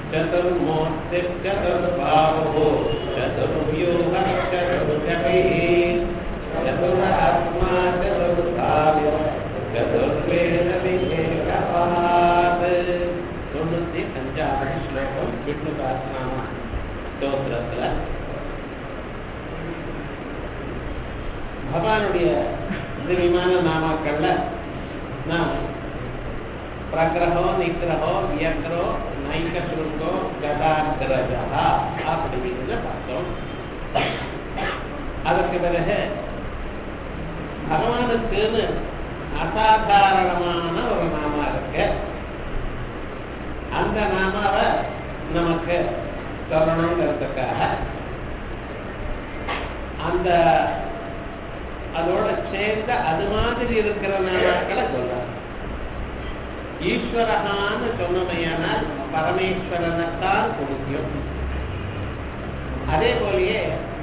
चतुर्मूर्तिश्चतुर्बाहुः चतुर्व्यूहः चतुर्गतिः चतुरात्मा चतुर्भाव्यो चतुर्वेदविवेकपात् தொண்ணூத்தி அஞ்சாவது ஸ்லோகம் விஷ்ணு சாஸ்திரநாம ஸ்தோத்திரத்துல பகவானுடைய திவ்யமான நாமாக்கள்ல நாம் பிரகிரகோ நிகிரகோ வியக்ரோ நைகசுருங்கோ கதாகிரஜா அப்படின்னு பார்த்தோம் அதற்கு பிறகு பகவானுக்குன்னு அசாதாரணமான ஒரு நாமா இருக்கு அந்த நாமாவை நமக்கு சொல்லணுங்கிறதுக்காக அந்த அதோட சேர்ந்த அது மாதிரி இருக்கிற நாமாக்களை சொல்றாங்க ஈஸ்வரகான்னு சொன்னமையானால் பரமேஸ்வரனைத்தான் குறிக்கும் அதே போலயே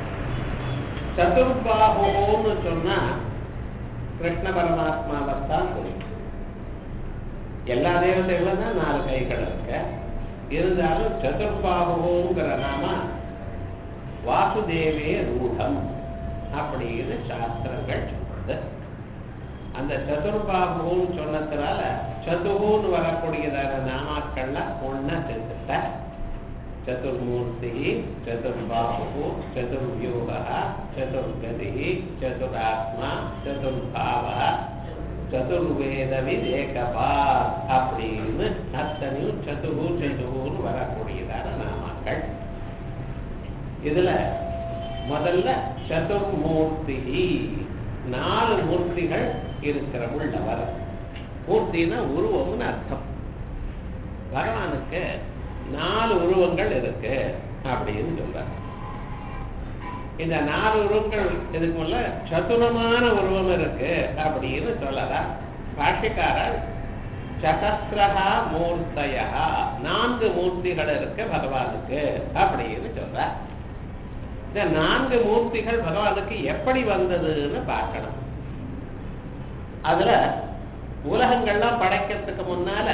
சதுர்பாகுன்னு சொன்னா கிருஷ்ண பரமாத்மாவைத்தான் குறிக்கும் எல்லா தேவதைகளும் தான் நாலு கைகள் இருக்கு இருந்தாலும் சதுர்பாகுங்கிற நாம வாசுதேவே ரூடம் அப்படின்னு சாஸ்திரங்கள் சொல்றது அந்த சதுர்பாகுன்னு சொன்னதுனால சதுகுன்னு வரக்கூடியதான நாமாக்கள்ல ஒன்னா சேர்த்துட்ட சதுர்மூர்த்தி சதுர்பாபு சதுர்வியூக சதுர்கதி சதுராத்மா சதுர்பாவ சதுர்வேத விதேகபா அப்படின்னு அத்தனையும் சதுகு சதுகுன்னு வரக்கூடியதான நாமாக்கள் இதுல முதல்ல சதுர்மூர்த்தி நாலு மூர்த்திகள் இருக்கிற உள்ளவர் மூர்த்தினா உருவம்னு அர்த்தம் பகவானுக்கு நாலு உருவங்கள் இருக்கு அப்படின்னு சொல்றார் இந்த நாலு உருவங்கள் இதுக்கு முன்ன சதுரமான உருவம் இருக்கு அப்படின்னு சொல்லலாம் பாஷிக்காரர் சதஸ்ரஹா மூர்த்தயா நான்கு மூர்த்திகள் இருக்கு பகவானுக்கு அப்படின்னு சொல்றார் இந்த நான்கு மூர்த்திகள் பகவானுக்கு எப்படி வந்ததுன்னு பார்க்கணும் அதுல உலகங்கள்லாம் படைக்கிறதுக்கு முன்னால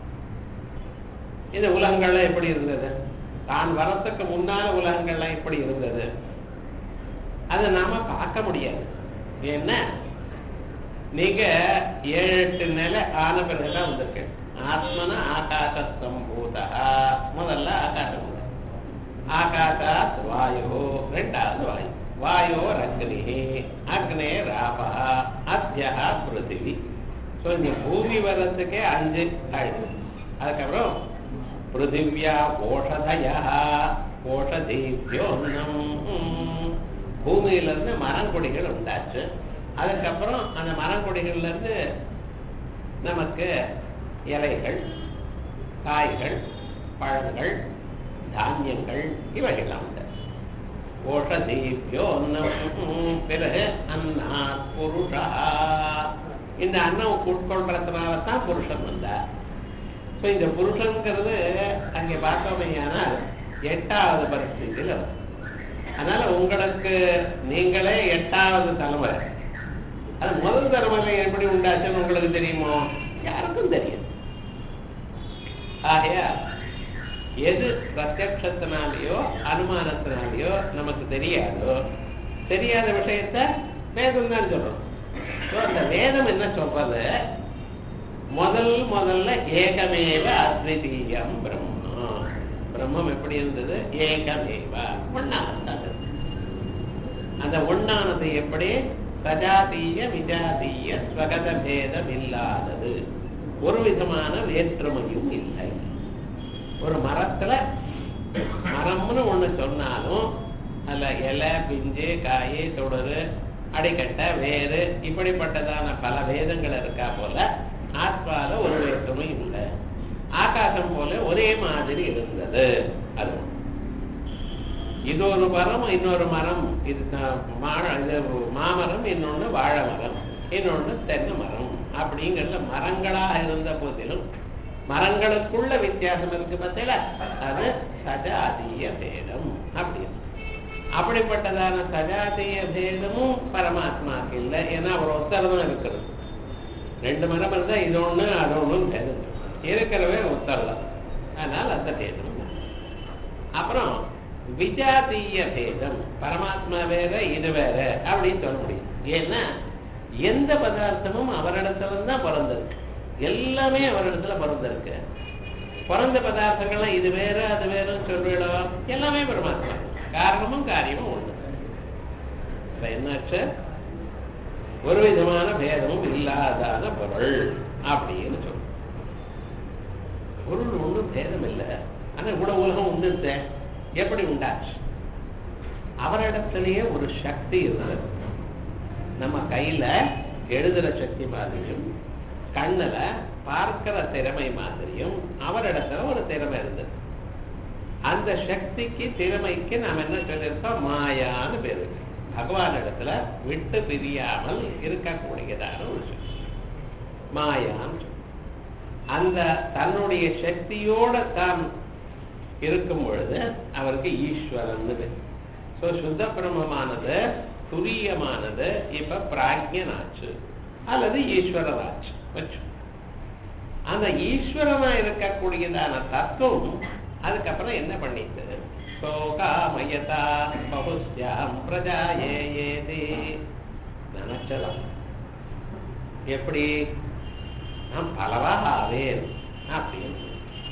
இந்த உலகங்கள்லாம் எப்படி இருந்தது தான் வரத்துக்கு முன்னால உலகங்கள்லாம் எப்படி இருந்தது அதை நாம பார்க்க முடியாது ஏன்னா நீங்க ஏழு எட்டு நிலை ஆன பிறகுலாம் வந்திருக்கு ஆத்மன ஆகாச சம்பூதா முதல்ல ஆகாசம் ஆகாசாத் வாயு ரெண்டாவது வாயு வாயோ அக்னி அக்னே ராபா அத்தியா பிருத்திவி ஸோ இந்த பூமி வர்றதுக்கே அஞ்சு ஆயிடுது அதுக்கப்புறம் பிருத்திவியா ஓஷதயா ஓஷதீபியோன்னம் பூமியிலிருந்து மரங்கொடிகள் உண்டாச்சு அதுக்கப்புறம் அந்த மரங்கொடிகள்ல இருந்து நமக்கு இலைகள் காய்கள் பழங்கள் தானியங்கள் இவைகள்லாம் உண்டு ஓஷதீபியோ பிறகு அன்னா புருஷா இந்த அன்னம் உட்கொள்றதுனால தான் புருஷன் வந்தார் ஸோ இந்த புருஷனுங்கிறது அங்கே பார்த்தோமையானால் எட்டாவது பரிస్థితిயில் வரும் அதனால உங்களுக்கு நீங்களே எட்டாவது தலைமுறை அது முதல் தலைமுறை எப்படி உண்டாச்சுன்னு உங்களுக்கு தெரியுமோ யாருக்கும் தெரியும் ஆகையா எது பிரத்யத்தினாலேயோ அனுமானத்தினாலேயோ நமக்கு தெரியாதோ தெரியாத விஷயத்த வேதம் தான் சொல்றோம் ஸோ அந்த வேதம் என்ன சொல்றது முதல் முதல்ல ஏகமேவ அத்விதீயம் பிரம்மா பிரம்மம் எப்படி இருந்தது ஏகமேவ ஒன்னானது அந்த ஒன்னானது எப்படி சஜாதீய விஜாதீய ஸ்வகத பேதம் இல்லாதது ஒரு விதமான வேற்றுமையும் இல்லை ஒரு மரத்துல மரம்னு ஒண்ணு சொன்னாலும் அதுல இலை பிஞ்சு காய் தொடரு அடிக்கட்டை வேறு இப்படிப்பட்டதான பல வேதங்கள் இருக்கா போல ஆத்மால ஒரு வேற்றுமை இல்லை ஆகாசம் போல ஒரே மாதிரி இருந்தது அது இது ஒரு மரம் இன்னொரு மரம் இது இது மாமரம் இன்னொன்னு வாழை மரம் இன்னொன்னு தென்னை மரம் அப்படிங்கிற மரங்களாக இருந்த போதிலும் மரங்களுக்குள்ள வித்தியாசம் இருக்கு பார்த்தீங்களா அது சஜாதிய பேதம் அப்படின்னு அப்படிப்பட்டதான சஜாதிய பேதமும் பரமாத்மாக்கு இல்லை ஏன்னா அவர் ஒத்தரதான் இருக்கிறது ரெண்டு மரம் இருந்தா இது ஒண்ணு அது ஒண்ணும் பேதம் இருக்கிறவே ஒத்தரலாம் அதனால் அந்த பேதம் அப்புறம் விஜாதீய பேதம் பரமாத்மா வேற இது வேற அப்படின்னு சொல்ல முடியும் ஏன்னா எந்த பதார்த்தமும் அவரிடத்துல தான் பிறந்திருக்கு எல்லாமே அவரிடத்துல பிறந்திருக்கு பிறந்த பதார்த்தங்கள்லாம் இது வேற அது வேறுன்னு சொல்லிடும் எல்லாமே பரமாத்மா காரணமும் காரியமும் ஒண்ணு இப்ப என்னாச்சு ஒரு விதமான பேதமும் இல்லாதான பொருள் அப்படின்னு சொல்லும் பொருள் ஒன்றும் பேதம் இல்லை ஆனா கூட உலகம் உண்டு எப்படி உண்டாச்சு அவரிடத்திலேயே ஒரு சக்தி இருந்தது நம்ம கையில எழுதுற சக்தி மாதிரியும் கண்ணுல பார்க்கிற திறமை மாதிரியும் அவரிடத்துல ஒரு திறமை இருந்தது அந்த சக்திக்கு திறமைக்கு நாம் என்ன சொல்லியிருக்கோம் மாயான்னு பேரு பகவான் இடத்துல விட்டு பிரியாமல் இருக்கக்கூடியதான ஒரு சக்தி மாயான்னு சொல்லு. அந்த தன்னுடைய சக்தியோட தான் இருக்கும் பொழுது அவருக்கு ஈஸ்வரன் பேர் ஸோ சுத்த பிரம்மமானது துரியமானது இப்ப பிராஜ்யனாச்சு அல்லது ஈஸ்வரராச்சு வச்சு அந்த ஈஸ்வரனா இருக்கக்கூடியதான தத்துவம் அதுக்கப்புறம் என்ன பண்ணிட்டு சோகாமயதா பகுஸ்யாம் பிரஜா ஏதே நினைச்சலாம் எப்படி நான் பலவாக ஆவேன் அப்படின்னு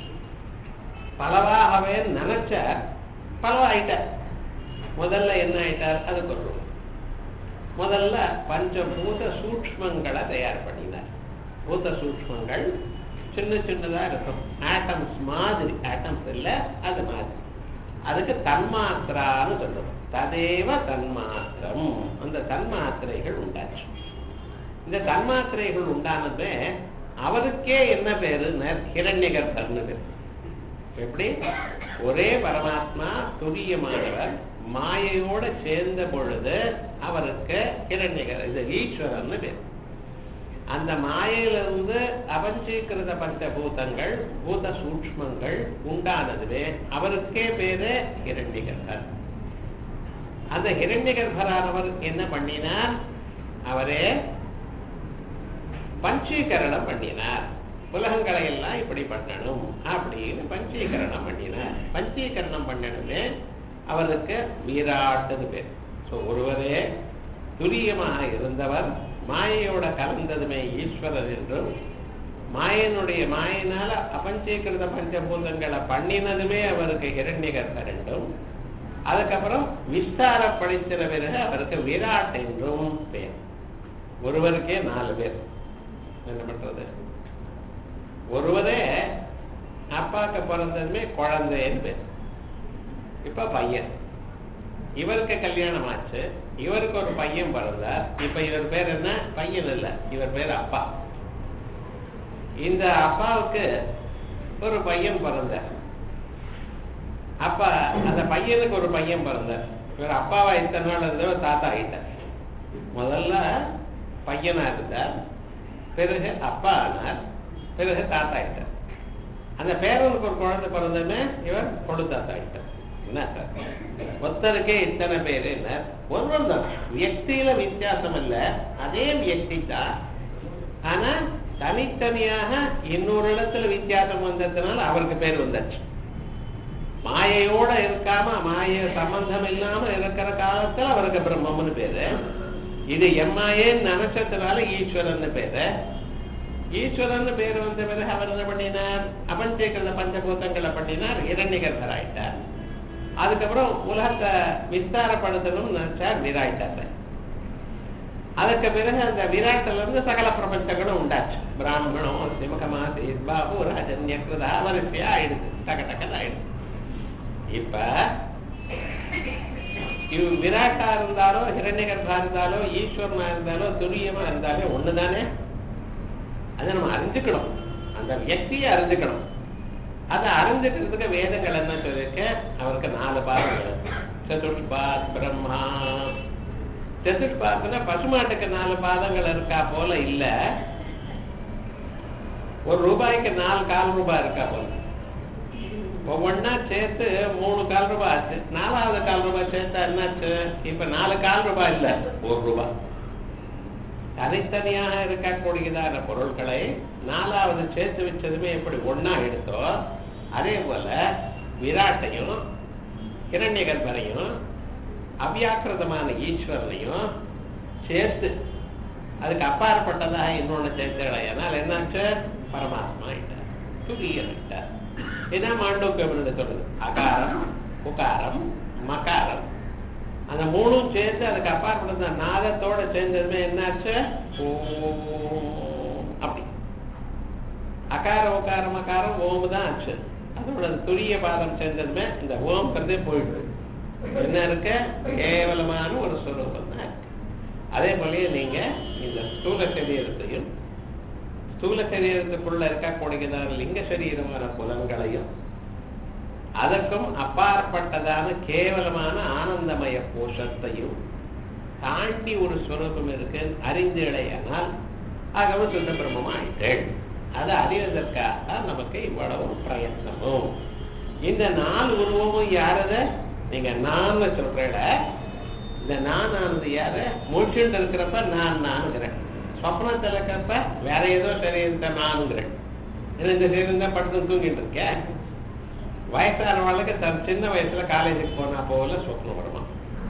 பலவாக ஆவேன் நினைச்ச பலவாயிட்டார் முதல்ல என்ன ஆயிட்டார் அது சொல்றோம் முதல்ல பஞ்சபூத சூக்ஷ்மங்களை தயார் பண்ணினார் பூத சூக்ஷ்மங்கள் சின்ன சின்னதா இருக்கும் ஆட்டம்ஸ் மாதிரி ஆட்டம்ஸ் இல்ல அது மாதிரி அதுக்கு தன்மாத்திரான்னு சொல்றோம் ததேவ தன்மாத்திரம் அந்த தன்மாத்திரைகள் உண்டாச்சு இந்த தன்மாத்திரைகள் உண்டானது அவருக்கே என்ன பேரு ஹிரண்யகர்த்தர்னு பேரு எப்படி ஒரே பரமாத்மா துரியமானவர் மாயையோட சேர்ந்த பொழுது அவருக்கு ஹிரண்யகர் இது ஈஸ்வரன் பேர் அந்த மாயையிலிருந்து அபஞ்சீகிருத பஞ்சபூதங்கள் பூத சூக்ஷ்மங்கள் உண்டானதுவே அவருக்கே பேரு ஹிரண்யகர்பர் அந்த ஹிரண்யகர்பரானவர் என்ன பண்ணினார் அவரே பஞ்சீகரணம் பண்ணினார் உலகங்களை எல்லாம் இப்படி பண்ணணும் அப்படின்னு பஞ்சீகரணம் பண்ணினார் பஞ்சீகரணம் பண்ணணுமே அவருக்கு வீராட்டுன்னு பேர் ஸோ ஒருவரே துரியமாக இருந்தவர் மாயையோட கலந்ததுமே ஈஸ்வரர் என்றும் மாயனுடைய மாயினால அபஞ்சீகிருத பஞ்சபூதங்களை பண்ணினதுமே அவருக்கு ஹிரண்யகர்த்தர் என்றும் அதுக்கப்புறம் விஸ்தாரப்படுத்தின பிறகு அவருக்கு விராட் என்றும் பேர் ஒருவருக்கே நாலு பேர் என்ன பண்றது ஒருவரே அப்பாக்கு பிறந்ததுமே குழந்தைன்னு பேர் இப்ப பையன் இவருக்கு கல்யாணம் ஆச்சு இவருக்கு ஒரு பையன் பிறந்தார் இப்ப இவர் பேர் என்ன பையன் இல்ல இவர் பேர் அப்பா இந்த அப்பாவுக்கு ஒரு பையன் பிறந்தார் அப்ப அந்த பையனுக்கு ஒரு பையன் பிறந்தார் இவர் அப்பாவா இத்தனை நாள் இருந்தவர் தாத்தா ஆயிட்டார் முதல்ல பையனா இருந்தார் பிறகு அப்பா ஆனார் பிறகு தாத்தா ஆயிட்டார் அந்த பேரனுக்கு ஒரு குழந்தை பிறந்தமே இவர் கொடு தாத்தா ஆயிட்டார் என்ன சார் ஒருத்தருக்கே இத்தனை பேர் இல்ல ஒருவன் தான் வியக்தியில வித்தியாசம் இல்ல அதே வியக்தி தான் ஆனா தனித்தனியாக இன்னொரு இடத்துல வித்தியாசம் வந்ததுனால அவருக்கு பேர் வந்தாச்சு மாயையோட இருக்காம மாய சம்பந்தம் இல்லாம இருக்கிற காலத்துல அவருக்கு பிரம்மம்னு பேரு இது எம்மாயேன்னு நினைச்சதுனால ஈஸ்வரன் பேரு ஈஸ்வரன் பேர் வந்த பிறகு அவர் என்ன பண்ணினார் அபஞ்சைகள பஞ்சபூதங்களை பண்ணினார் இரண்டிகர்தர் ஆயிட்டார் அதுக்கப்புறம் உலகத்தை விஸ்தாரப்படுத்தணும்னு நினைச்சார் விராயிட்டார் அதுக்கு பிறகு அந்த விராட்டில இருந்து சகல பிரபஞ்சங்களும் உண்டாச்சு பிராமணம் சிவகமா பாபு ராஜன்யகிருதா வரிசையா ஆயிடுது டக்க டக்கன் ஆயிடுது இப்ப இவ் விராட்டா இருந்தாலோ ஹிரண்யகர்பா இருந்தாலோ ஈஸ்வரனா இருந்தாலோ துரியமா இருந்தாலே ஒண்ணுதானே அதை நம்ம அறிஞ்சுக்கணும் அந்த வியக்தியை அறிஞ்சுக்கணும் அதை அறிஞ்சுக்கிறதுக்கு வேதங்கள் என்ன சொல்லிருக்க அவருக்கு நாலு பாதங்கள் சதுஷ்பாத் பிரம்மா சதுஷ்பாத்னா பசுமாட்டுக்கு நாலு பாதங்கள் இருக்கா போல இல்ல ஒரு ரூபாய்க்கு நாலு கால் ரூபாய் இருக்கா போல ஒவ்வொன்னா சேர்த்து மூணு கால் ரூபாய் ஆச்சு நாலாவது கால் ரூபாய் சேர்த்தா என்னாச்சு இப்ப நாலு கால் ரூபாய் இல்ல ஒரு ரூபாய் தனித்தனியாக இருக்கக்கூடியதான பொருட்களை நாலாவது சேர்த்து வச்சதுமே எப்படி ஒன்னா எடுத்தோ அதே போல விராட்டையும் இரண்ய கர்ப்பரையும் அவ்யாக்கிருதமான ஈஸ்வரனையும் சேர்த்து அதுக்கு அப்பாற்பட்டதாக இன்னொன்று சேர்த்துடையனால் என்னாச்சு பரமாத்மா ஆயிட்டார் துரியன் ஆயிட்டார் இதான் மாண்டோக்கியம் சொல்றது அகாரம் உகாரம் மகாரம் அந்த மூணும் சேர்த்து அதுக்கு அப்பாற்பட்ட நாதத்தோட சேர்ந்ததுமே என்னாச்சு ஓம் அப்படி அகார உகாரம் அகாரம் ஓம் தான் ஆச்சு அதோட துரிய பாதம் சேர்ந்ததுமே இந்த ஓம்ங்கிறதே போயிடுது என்ன இருக்க கேவலமான ஒரு ஸ்வரூபம் தான் இருக்கு அதே போலயே நீங்க இந்த ஸ்தூல சரீரத்தையும் ஸ்தூல சரீரத்துக்குள்ள இருக்கக்கூடியதான லிங்க சரீரமான புலன்களையும் அதற்கும் அப்பாற்பட்டதான கேவலமான ஆனந்தமய கோஷத்தையும் தாண்டி ஒரு ஸ்வரூபம் இருக்கு அறிந்தீழையானால் ஆகவே சுத்த பிரம்மமா ஆயிட்டேன் அதை அறிவதற்காக நமக்கு இவ்வளவு பிரயத்னமும் இந்த நாலு உருவமும் யாரத நீங்க நான் சொல்றேட இந்த நான் ஆனது யாரு மூச்சுட்டு இருக்கிறப்ப நான் நானுங்கிறேன் சொப்னத்தில் இருக்கிறப்ப வேற ஏதோ சரீரத்தை நானுங்கிறேன் ஏன்னா இந்த சரீரம் தான் படுத்து தூங்கிட்டு இருக்கேன் வயசானவளுக்கு தன் சின்ன வயசுல காலேஜுக்கு போனா போல சொப்னம் வருமா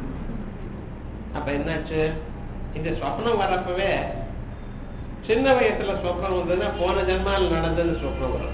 அப்ப என்னாச்சு இந்த சொப்னம் வரப்பவே சின்ன வயசுல சொப்னம் வந்ததுன்னா போன ஜென்மாவில் நடந்தது சொப்னம் வரும்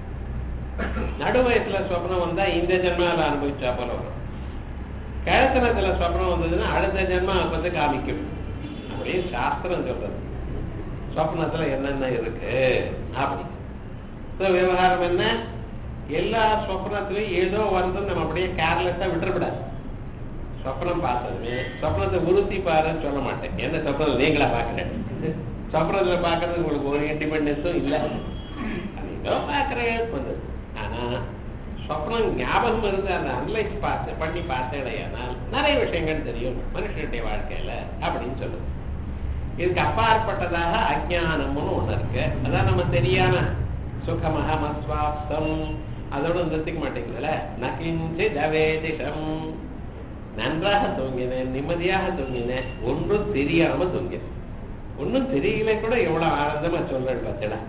நடு வயசுல சொப்னம் வந்தா இந்த ஜென்மாவில் அனுபவிச்சா போல வரும் கிழத்தனத்துல சொப்னம் வந்ததுன்னா அடுத்த ஜென்மா வந்து காமிக்கும் அப்படின்னு சாஸ்திரம் சொல்றது சொப்னத்துல என்னென்ன இருக்கு அப்படி So, விவகாரம் என்ன எல்லா சொப்னத்திலையும் ஏதோ வந்து நம்ம அப்படியே கேர்லெஸ்ஸா விட்டுறக்கூடாது சொப்னம் பார்த்ததுமே சொப்னத்தை உறுத்தி பாருன்னு சொல்ல மாட்டேன் என்ன சொப்னம் நீங்களா பாக்குறேன் சொப்னத்துல பாக்குறது உங்களுக்கு ஒரு இண்டிபெண்டன்ஸும் இல்லை அது ஏதோ பாக்குறேன் வந்தது ஆனா சொப்னம் ஞாபகம் இருந்து அந்த அனலைஸ் பார்த்து பண்ணி பார்த்தேடையானால் நிறைய விஷயங்கள் தெரியும் மனுஷனுடைய வாழ்க்கையில அப்படின்னு சொல்லுது இதுக்கு அப்பாற்பட்டதாக அஜானம்னு ஒண்ணு இருக்கு அதான் நம்ம தெரியாம சுகமஹமஸ்வாப்தம் அதோட நிறுத்திக்க மாட்டேங்குதுல்ல நகிஞ்சி தவேதிஷம் நன்றாக தூங்கினேன் நிம்மதியாக தூங்கினேன் ஒன்றும் தெரியாம தூங்கினேன் ஒன்றும் தெரியல கூட எவ்வளவு ஆனந்தமா சொல்றேன் பார்த்தடா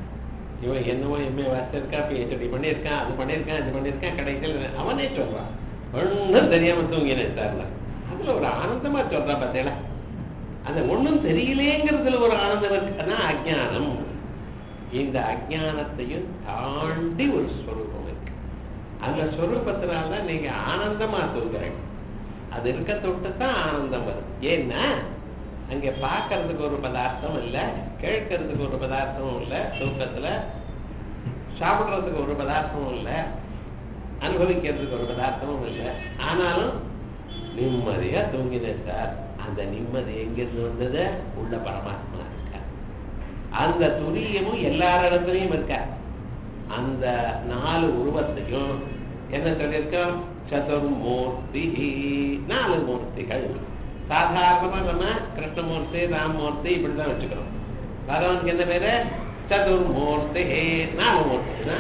இவன் என்னவோ எம்ஏ வாசிச்சிருக்கா பிஹெச்டி பண்ணியிருக்கான் அது பண்ணியிருக்கான் இது பண்ணியிருக்கான் கடைசியில் அவனே சொல்றான் ஒன்றும் தெரியாம தூங்கினேன் சார் அதுல ஒரு ஆனந்தமா சொல்றான் பார்த்தேடா அந்த ஒண்ணும் தெரியலேங்கிறதுல ஒரு ஆனந்தம் இருக்கு அதான் அஜானம் இந்த அஜானத்தையும் தாண்டி ஒரு ஸ்வரூபம் இருக்கு அந்த ஸ்வரூபத்தினால்தான் நீங்க ஆனந்தமா தூங்குறீங்க அது இருக்க தொட்டு தான் ஆனந்தம் வரும் ஏன்னா அங்க பார்க்கறதுக்கு ஒரு பதார்த்தம் இல்லை கேட்கறதுக்கு ஒரு பதார்த்தமும் இல்லை தூக்கத்துல சாப்பிடுறதுக்கு ஒரு பதார்த்தமும் இல்லை அனுபவிக்கிறதுக்கு ஒரு பதார்த்தமும் இல்லை ஆனாலும் நிம்மதியா தூங்கினேன் சார் அந்த நிம்மதி எங்கிருந்து வந்தது உள்ள பரமாத்மா இருக்கா அந்த துரியமும் எல்லாரிடத்துலையும் இருக்கா அந்த நாலு உருவத்தையும் என்ன சொல்லியிருக்கோம் சதுர்மூர்த்தி நாலு மூர்த்திகள் சாதாரணமா நம்ம கிருஷ்ணமூர்த்தி ராமமூர்த்தி இப்படிதான் வச்சுக்கிறோம் பகவானுக்கு என்ன பேரு சதுர்மூர்த்தி நாலு மூர்த்தி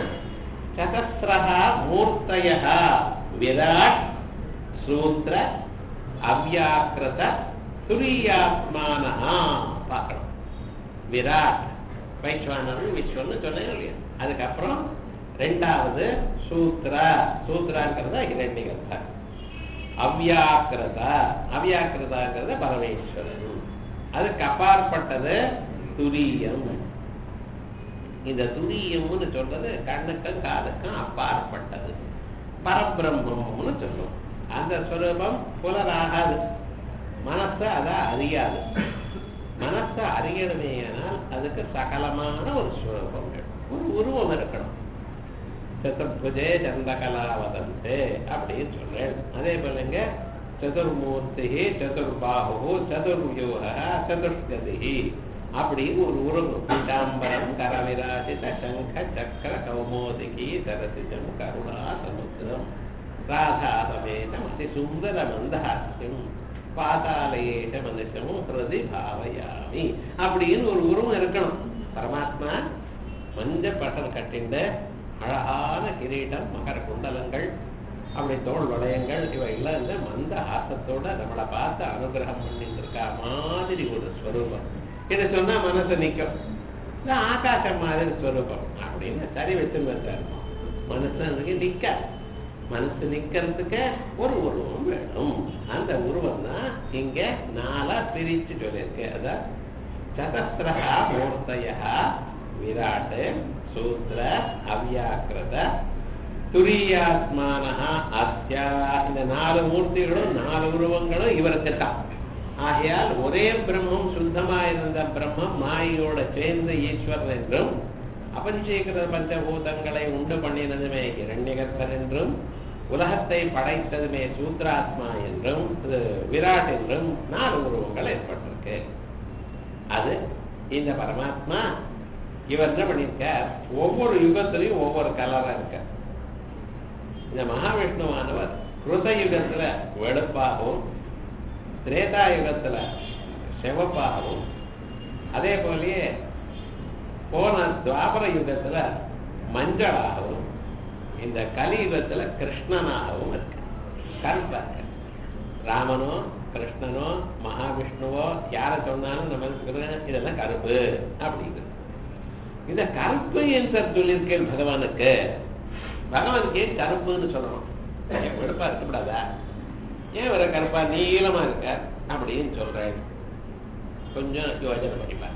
சதஸ்ரா மூர்த்தய விராட் சூத்ர அவ்யாக்கிரத துரியாத்மான பார்க்கணும் விராட் வைஸ்வானரும் விஸ்வன்னு சொன்னேன் இல்லையா அதுக்கப்புறம் ரெண்டாவது சூத்ரா சூத்ராங்கிறத இரண்டிகர்த்தா அவ்யாக்கிரதா அவ்யாக்கிரதாங்கிறத பரமேஸ்வரன் அதுக்கு அப்பாற்பட்டது துரியம் இந்த துரியம்னு சொல்றது கண்ணுக்கும் காதுக்கும் அப்பாற்பட்டது பரபிரம்மம்னு சொல்லுவோம் அந்த ஸ்வரூபம் புலராகாது மனசை அதை அறியாது மனசை அறியணுமேயானால் அதுக்கு சகலமான ஒரு ஸ்வரூபம் வேணும். ஒரு உருவம் இருக்கணும் சதுர்புஜே சந்தகலாவதந்தே அப்படின்னு சொல்றேன் அதே போலங்க சதுர்மூர்த்தி சதுர்பாகு சதுர்வியூக சதுர்கதி அப்படின்னு ஒரு உருவம் பீதாம்பரம் கரவிராசித சங்க சக்கர கௌமோதிகி சரசிஜம் கருணா சமுத்திரம் ராதாசமேதம் அதி சுந்தர மந்தாசியம் பாதாலயேஷ மனுஷம் ஹிருதி பாவயாமி அப்படின்னு ஒரு உருவம் இருக்கணும் பரமாத்மா மஞ்ச பட்டம் கட்டிண்ட அழகான கிரீடம் மகர குண்டலங்கள் அப்படி தோல் வளையங்கள் இவையெல்லாம் இந்த மந்த ஆசத்தோட நம்மளை பார்த்து அனுகிரகம் பண்ணிட்டு இருக்கா மாதிரி ஒரு ஸ்வரூபம் இதை சொன்னா மனசு நிற்கும் இந்த ஆகாசம் மாதிரி ஸ்வரூபம் அப்படின்னு சரி வச்சுருந்தார் மனசு அதுக்கு நிற்காது மனசு நிக்கிறதுக்கு ஒரு உருவம் வேணும் அந்த உருவம் தான் இங்க நாலா பிரிச்சு சொல்லியிருக்கு அதான் சதஸ்ரா மூர்த்தயா விராட் சூத்ர அவ்யாக்கிரத துரியாத்மானஹா அஸ்யா இந்த நாலு மூர்த்திகளும் நாலு உருவங்களும் இவருக்கு தான் ஆகையால் ஒரே பிரம்மம் சுத்தமா இருந்த பிரம்மம் மாயோட சேர்ந்து ஈஸ்வரன் என்றும் அபஞ்சீகிற பஞ்சபூதங்களை உண்டு பண்ணினதுமே இரண்யகர்த்தன் என்றும் உலகத்தை படைத்ததுமே சூத்ராத்மா என்றும் இது விராட் என்றும் நாலு உருவங்கள் ஏற்பட்டிருக்கு அது இந்த பரமாத்மா இவர் என்ன பண்ணியிருக்கார் ஒவ்வொரு யுகத்திலையும் ஒவ்வொரு கலரா இருக்கார் இந்த மகாவிஷ்ணுவானவர் கிருத யுகத்துல வெளுப்பாகவும் திரேதா யுகத்துல சிவப்பாகவும் அதே போலயே போன துவாபர யுகத்துல மஞ்சளாகவும் இந்த கலியுகத்துல கிருஷ்ணனாகவும் இருக்கு கருப்பா இருக்கு ராமனோ கிருஷ்ணனோ மகாவிஷ்ணுவோ யாரை சொன்னாலும் நம்ம இதெல்லாம் கருப்பு அப்படிங்கிறது இந்த கருப்பு ஏன் சார் சொல்லியிருக்கேன் பகவானுக்கு பகவானுக்கு ஏன் கருப்புன்னு சொல்லணும் ஏன் வெளுப்பா இருக்கக்கூடாதா ஏன் வர கருப்பா நீளமா இருக்க அப்படின்னு சொல்றேன் கொஞ்சம் யோஜனை பண்ணிப்பார்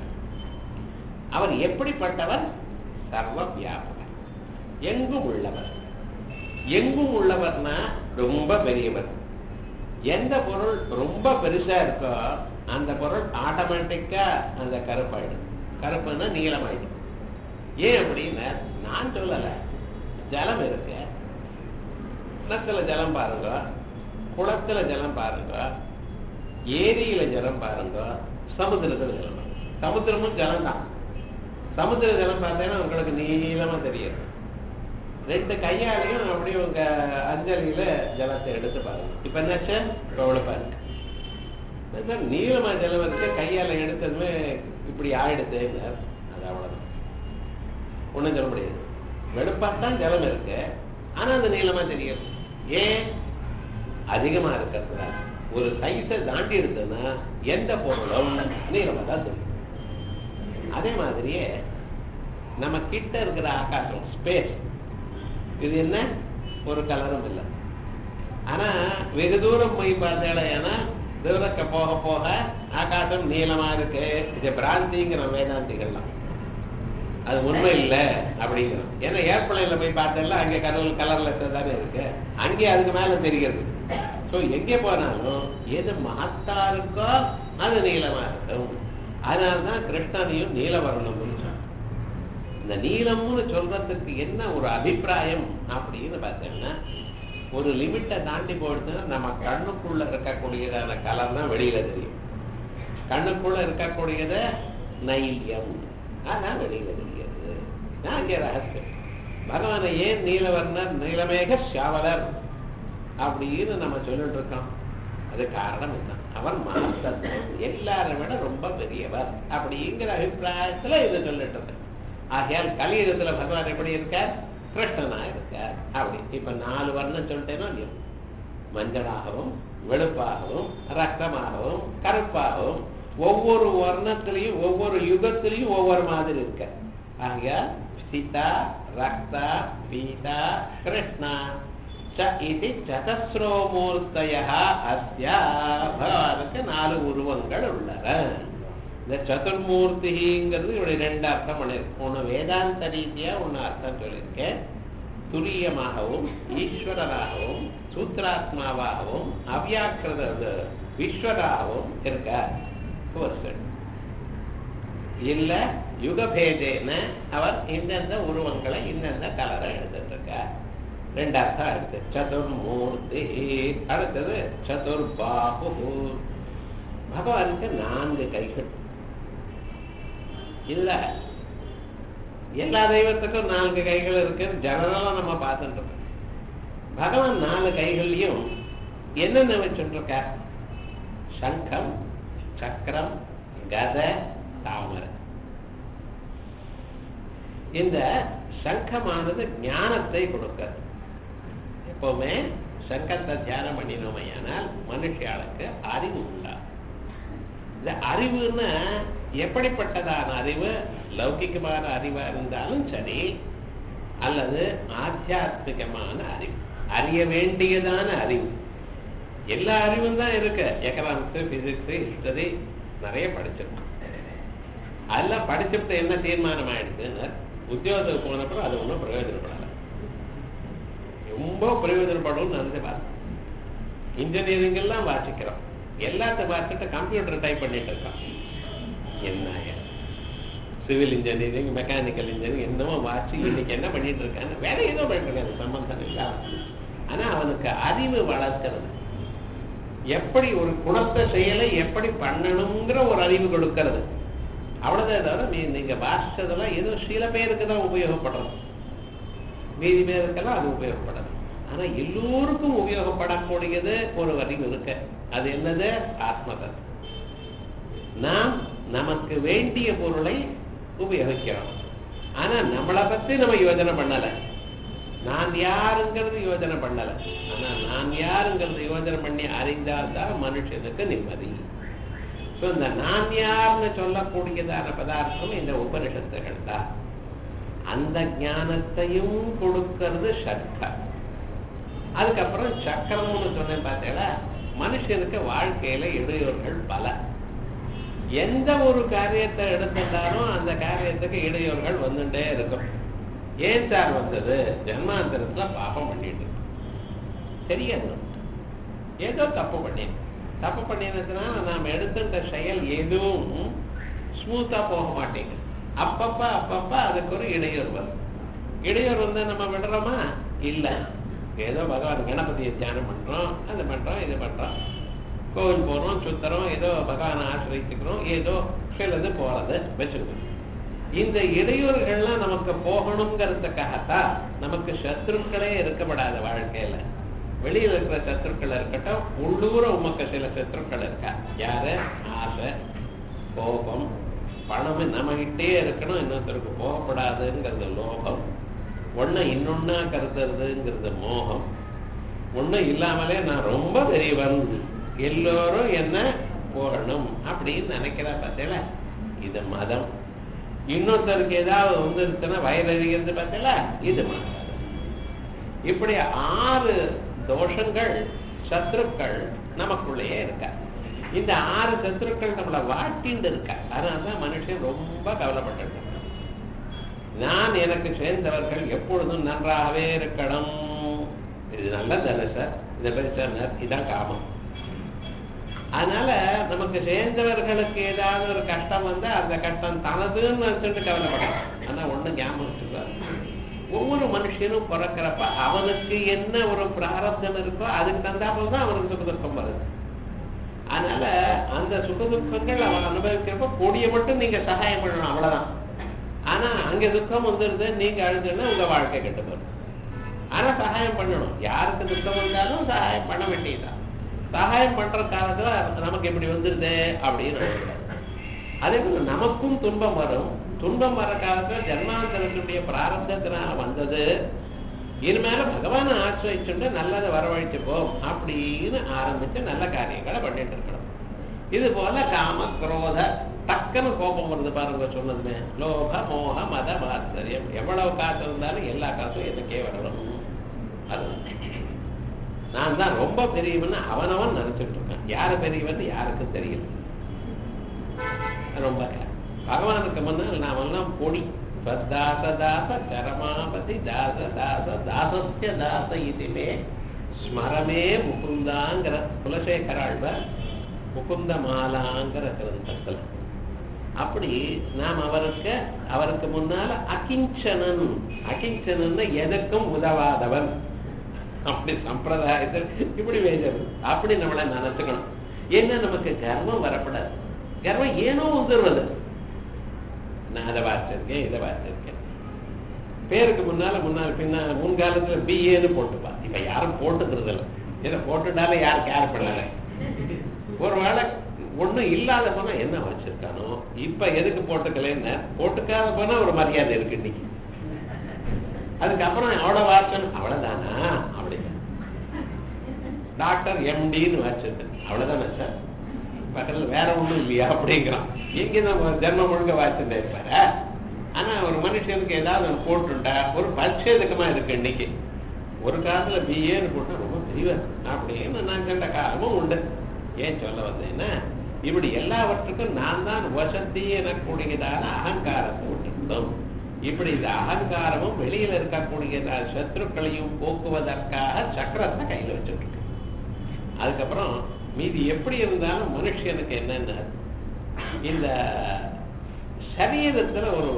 அவர் எப்படிப்பட்டவர் சர்வ வியாபகர் எங்கும் உள்ளவர் எங்கும் உள்ளவர்னா ரொம்ப பெரியவர் எந்த பொருள் ரொம்ப பெருசா இருக்கோ அந்த பொருள் ஆட்டோமேட்டிக்கா அந்த கருப்பாயிடும் கருப்புன்னா நீளமாயிடும் ஏன் அப்படின்னா நான் சொல்லல ஜலம் இருக்கு கிணத்துல ஜலம் பாருங்க குளத்துல ஜலம் பாருங்க ஏரியில ஜலம் பாருங்க சமுத்திரத்துல ஜலம் பாருங்க. சமுத்திரமும் ஜலம் தான் சமுத்திர ஜலம் பார்த்தீங்கன்னா உங்களுக்கு நீளமா தெரியும் ரெண்டு கையாலையும் அப்படியே உங்க அஞ்சலியில ஜலத்தை எடுத்து பாருங்க இப்ப என்னாச்சு எவ்வளவு பாருங்க சார் நீளமா ஜலம் இருக்கு கையால எடுத்ததுமே இப்படி ஆயிடுதுங்க அது அவ்வளவுதான் ஒண்ணும் சொல்ல முடியாது வெளுப்பாத்தான் ஜலம் இருக்கு ஆனா அது நீளமா தெரியும் ஏன் அதிகமா இருக்கிறதுல ஒரு சைஸை தாண்டி எடுத்ததுன்னா எந்த பொருளும் நீளமா தான் தெரியும் அதே மாதிரியே நம்ம கிட்ட இருக்கிற ஆகாசம் ஸ்பேஸ் இது என்ன ஒரு கலரும் இல்லை ஆனா வெகு தூரம் போய் பார்த்தேன்னா தூரக்க போக போக ஆகாசம் நீளமா இருக்கு இது பிராந்திங்கிற வேதாந்திகள்லாம் அது உண்மை இல்லை அப்படிங்கிறோம் ஏன்னா ஏர்பிளைன்ல போய் பார்த்தேன்ல அங்கே கலர் கலர்ல தானே இருக்கு அங்கே அதுக்கு மேல தெரிகிறது ஸோ எங்கே போனாலும் எது மகத்தா இருக்கோ அது நீளமா இருக்கும் அதனாலதான் கிருஷ்ணனையும் நீலவர்ணம்னு சொன்னான் இந்த நீளம்னு சொல்றதுக்கு என்ன ஒரு அபிப்பிராயம் அப்படின்னு பார்த்தோம்னா ஒரு லிமிட்டை தாண்டி போயிடுச்சுன்னா நம்ம கண்ணுக்குள்ள இருக்கக்கூடியதான கலர் தான் வெளியில தெரியும் கண்ணுக்குள்ள இருக்கக்கூடியத நைல்யம் அதான் வெளியில தெரிகிறது நான் அங்கே ரகசியம் பகவானை ஏன் நீலவர்ணர் நீலமேக சாவலர் அப்படின்னு நம்ம சொல்லிட்டு இருக்கோம் அது காரணம் இதுதான் அவர் மாத்தத்துவம் எல்லாரை விட ரொம்ப பெரியவர் அப்படிங்கிற அபிப்பிராயத்துல இதை சொல்லிட்டு இருக்கு ஆகையால் கலியுகத்துல பகவான் எப்படி இருக்கார் கிருஷ்ணனா இருக்கார் அப்படி இப்ப நாலு வர்ணம் சொல்லிட்டேனோ இல்லையோ மஞ்சளாகவும் வெளுப்பாகவும் ரத்தமாகவும் கருப்பாகவும் ஒவ்வொரு வர்ணத்திலையும் ஒவ்வொரு யுகத்திலையும் ஒவ்வொரு மாதிரி இருக்க ஆகையால் சீதா ரக்தா பீதா கிருஷ்ணா ச இது சதஸ்ரோ மூர்த்தய அஸ்யா பகவானுக்கு நாலு உருவங்கள் உள்ளன இந்த சதுர்மூர்த்திங்கிறது இப்படி ரெண்டு அர்த்தம் பண்ணிருக்கு ஒன்று வேதாந்த ரீதியா ஒன்று அர்த்தம் சொல்லியிருக்கேன் துரியமாகவும் ஈஸ்வரராகவும் சூத்ராத்மாவாகவும் அவ்யாக்கிரத ஈஸ்வராகவும் இருக்கார் ஒருத்தர் இல்ல யுகபேதேன அவர் இந்தந்த உருவங்களை இந்தந்த கலரை எடுத்துட்டு இருக்கார் ரெண்டு அர்த்தம் எடுத்து சதுர்மூர்த்தி அடுத்தது சதுர்பாபு பகவானுக்கு நான்கு கைகள் இல்ல எல்லா தெய்வத்துக்கும் நான்கு கைகள் இருக்கு ஜெனரலா நம்ம பார்த்துட்டு இருக்கோம் பகவான் நாலு கைகள்லயும் என்னென்ன வச்சுட்டு இருக்கார் சங்கம் சக்கரம் கத தாமரை இந்த சங்கமானது ஞானத்தை கொடுக்கிறது எப்பவுமே சங்கத்தை தியானம் பண்ணினோமையானால் மனுஷியாளுக்கு அறிவு உண்டாகும் இந்த அறிவுன்னா எப்படிப்பட்டதான அறிவு லௌகிகமான அறிவா இருந்தாலும் சரி அல்லது ஆத்தியாத்மிகமான அறிவு அறிய வேண்டியதான அறிவு எல்லா அறிவும் தான் இருக்கு எக்கனாமிக்ஸ் பிசிக்ஸ் ஹிஸ்டரி நிறைய படிச்சிருக்கோம் அதெல்லாம் படிச்சுட்டு என்ன தீர்மானம் ஆயிடுச்சுன்னு உத்தியோகத்துக்கு போனப்பறம் அது ஒன்றும் பிரயோஜனப்படலை ரொம்ப பிரயோஜனப்படும் நினைச்சு பார்த்தேன் இன்ஜினியரிங் எல்லாம் வாசிக்கிறோம் எல்லாத்தையும் வாசிட்டு கம்ப்யூட்டர் டைப் பண்ணிட்டு இருக்கோம் என்ன சிவில் இன்ஜினியரிங் மெக்கானிக்கல் இன்ஜினியரிங் என்னமோ வாசி இன்னைக்கு என்ன பண்ணிட்டு இருக்கான்னு வேற ஏதோ பண்ணிட்டு இருக்காரு சம்பந்தம் இல்லாம ஆனா அவனுக்கு அறிவு வளர்க்கிறது எப்படி ஒரு குணத்தை செயலை எப்படி பண்ணணுங்கிற ஒரு அறிவு கொடுக்கிறது அவ்வளவுதான் தவிர நீ நீங்க வாசிச்சதெல்லாம் ஏதோ சில பேருக்கு தான் உபயோகப்படுறது மீதி பேருக்கெல்லாம் அது உபயோகப்படாது ஆனா எல்லோருக்கும் உபயோகப்படக்கூடியது ஒரு அறிவு இருக்கு அது என்னது ஆத்மதன் நாம் நமக்கு வேண்டிய பொருளை உபயோகிக்கிறோம் ஆனா நம்மளை பத்தி நம்ம யோஜனை பண்ணல நான் யாருங்கிறது யோஜனை பண்ணல ஆனா நான் யாருங்கிறது யோஜனை பண்ணி அறிந்தால்தான் மனுஷனுக்கு நிம்மதி ஸோ இந்த நான் யார்னு சொல்லக்கூடியதான பதார்த்தம் இந்த உபனிஷத்துகள் தான் அந்த ஞானத்தையும் கொடுக்கிறது சர்க்கர் அதுக்கப்புறம் சக்கரம்னு சொன்னேன் பார்த்தீங்களா மனுஷனுக்கு வாழ்க்கையில இடையூறுகள் பல எந்த ஒரு காரியத்தை எடுத்துட்டாலும் அந்த காரியத்துக்கு இடையூறுகள் வந்துட்டே இருக்கும் ஏன் சார் வந்தது ஜென்மாந்தரத்துல பாப்பம் பண்ணிட்டு தெரியாது ஏதோ தப்பு பண்ணேன் தப்பு பண்ணினதுனால நாம் எடுத்துட்ட செயல் எதுவும் ஸ்மூத்தா போக மாட்டேங்குது அப்பப்ப அப்பப்ப அதுக்கு ஒரு இடையூறு வரும் இடையூறு வந்து நம்ம விடுறோமா இல்ல ஏதோ பகவான் கணபதியை தியானம் பண்றோம் அது பண்றோம் இது பண்றோம் கோவில் போறோம் சுத்துறோம் ஏதோ பகவானை ஆசிரியத்துக்கிறோம் ஏதோ சிலது போறது வச்சுக்கணும் இந்த இடையூறுகள்லாம் நமக்கு போகணுங்கிறதுக்காகத்தான் நமக்கு சத்ருக்களே இருக்கப்படாத வாழ்க்கையில வெளியில இருக்கிற சத்ருக்கள் இருக்கட்டும் உள்ளூர உமக்கு சில சத்ருக்கள் இருக்கா யாரு ஆசை கோபம் பணம் நம்மகிட்டே இருக்கணும் இன்னொருத்தருக்கு போகப்படாதுங்கிறது லோகம் ஒண்ணு இன்னொன்னா கருத்துறதுங்கிறது மோகம் ஒண்ணும் இல்லாமலே நான் ரொம்ப பெரியவன் எல்லோரும் என்ன போகணும் அப்படின்னு நினைக்கிறா பார்த்தீங்களா இது மதம் இன்னொருத்தருக்கு ஏதாவது வந்துருச்சுன்னா வயதறிகிறது பார்த்தீங்களா இது மதம் இப்படி ஆறு தோஷங்கள் சத்ருக்கள் நமக்குள்ளேயே இருக்கா இந்த ஆறு சத்ருக்கள் நம்மளை வாட்டிண்டு இருக்கா அதனாலதான் மனுஷன் ரொம்ப கவலைப்பட்டு நான் எனக்கு சேர்ந்தவர்கள் எப்பொழுதும் நன்றாகவே இருக்கணும் இது நல்லதானே சார் இதை பற்றி சொன்னார் இதான் காமம் அதனால நமக்கு சேர்ந்தவர்களுக்கு ஏதாவது ஒரு கஷ்டம் வந்தா அந்த கஷ்டம் தனதுன்னு நினைச்சுட்டு கவலைப்படலாம் ஆனா ஒண்ணு ஞாபகம் வச்சுக்கிறார் ஒவ்வொரு மனுஷனும் பிறக்கிறப்ப அவனுக்கு என்ன ஒரு பிராரப்தம் இருக்கோ அதுக்கு தந்தாப்புல தான் அவனுக்கு சுக துக்கம் வருது அதனால அந்த சுக துக்கங்கள் அவன் அனுபவிக்கிறப்ப கூடிய மட்டும் நீங்க சகாயம் பண்ணணும் அவ்வளவுதான் ஆனா அங்க துக்கம் வந்துருது நீங்க அழுதுன்னா உங்க வாழ்க்கை கெட்டு போகும் ஆனா சகாயம் பண்ணணும் யாருக்கு துக்கம் வந்தாலும் சகாயம் பண்ண வேண்டியதுதான் சகாயம் பண்ற காலத்துல நமக்கு இப்படி வந்துருது அப்படின்னு நினைக்கிறார் அதே போல நமக்கும் துன்பம் வரும் துன்பம் வர காலத்துல ஜன்மாந்தரத்துடைய பிராரப்தத்தினால வந்தது இனிமேல பகவானை ஆசிரிச்சுட்டு நல்லதை வரவழைச்சுப்போம் அப்படின்னு ஆரம்பிச்சு நல்ல காரியங்களை பண்ணிட்டு இருக்கணும் இது போல காம குரோத டக்குன்னு கோபம் வருது பாருங்க சொன்னதுமே லோக மோக மத மாத்தரியம் எவ்வளவு காசு இருந்தாலும் எல்லா காசும் எனக்கே வரணும் அது நான் தான் ரொம்ப பெரியவன் அவனவன் நினைச்சிட்டு இருக்கேன் யாரு பெரியவன் யாருக்கு தெரியல ரொம்ப பகவானுக்கு முன்னால் நாம எல்லாம் பொடி தாச தாச கரமாபதி தாச தாச தாசஸ்ய தாச இதுமே ஸ்மரமே முகுந்தாங்கிற குலசேகராழ்வார் முகுந்த மாலாங்கிற கிரந்தத்துல அப்படி நாம் அவருக்கு அவருக்கு முன்னால அகிஞ்சனன் அகிஞ்சனன் எதற்கும் உதவாதவன் அப்படி சம்பிரதாயத்தில் இப்படி வேதம் அப்படி நம்மளை நினைச்சுக்கணும் ஏன்னா நமக்கு கர்வம் வரப்படாது கர்வம் ஏனோ வந்துடுறது நான் அதை வாசிச்சிருக்கேன் இதை வாசிச்சிருக்கேன் பேருக்கு முன்னால முன்னால பின்ன முன்காலத்துல பிஏன்னு போட்டுப்பா இப்ப யாரும் போட்டுக்கிறது இல்லை இதை போட்டுட்டாலே யாரும் கேர் பண்ணல ஒரு வேளை ஒண்ணும் இல்லாத போனா என்ன வச்சிருக்கானோ இப்ப எதுக்கு போட்டுக்கலன்னு போட்டுக்காத போனா ஒரு மரியாதை இருக்கு இன்னைக்கு அதுக்கப்புறம் அவ்வளவு வாசன் அவ்வளவுதானா அப்படி டாக்டர் எம்டின்னு வச்சிருக்கு அவ்வளவுதானே சார் பக்கத்துல வேற ஒண்ணும் இல்லையா அப்படிங்கிறான் எங்க நம்ம ஜென்மம் முழுக்க வாசிட்டு இருப்பாரு ஆனா ஒரு மனுஷனுக்கு ஏதாவது ஒன்று போட்டுட்டா ஒரு பரிச்சேதகமா இருக்கு இன்னைக்கு ஒரு காலத்துல பிஏன்னு போட்டா ரொம்ப பெரியவர் அப்படின்னு நான் கண்ட காலமும் உண்டு ஏன் சொல்ல வந்தேன்னா இப்படி எல்லாவற்றுக்கும் நான் தான் வசதி எனக்கூடியதான அகங்காரத்தை விட்டுட்டோம் இப்படி இந்த அகங்காரமும் வெளியில இருக்கக்கூடியதான சத்ருக்களையும் போக்குவதற்காக சக்கரத்தை கையில வச்சுட்டு இருக்கு அதுக்கப்புறம் மீதி எப்படி இருந்தாலும் மனுஷனுக்கு என்னென்ன இந்த சரீரத்துல ஒரு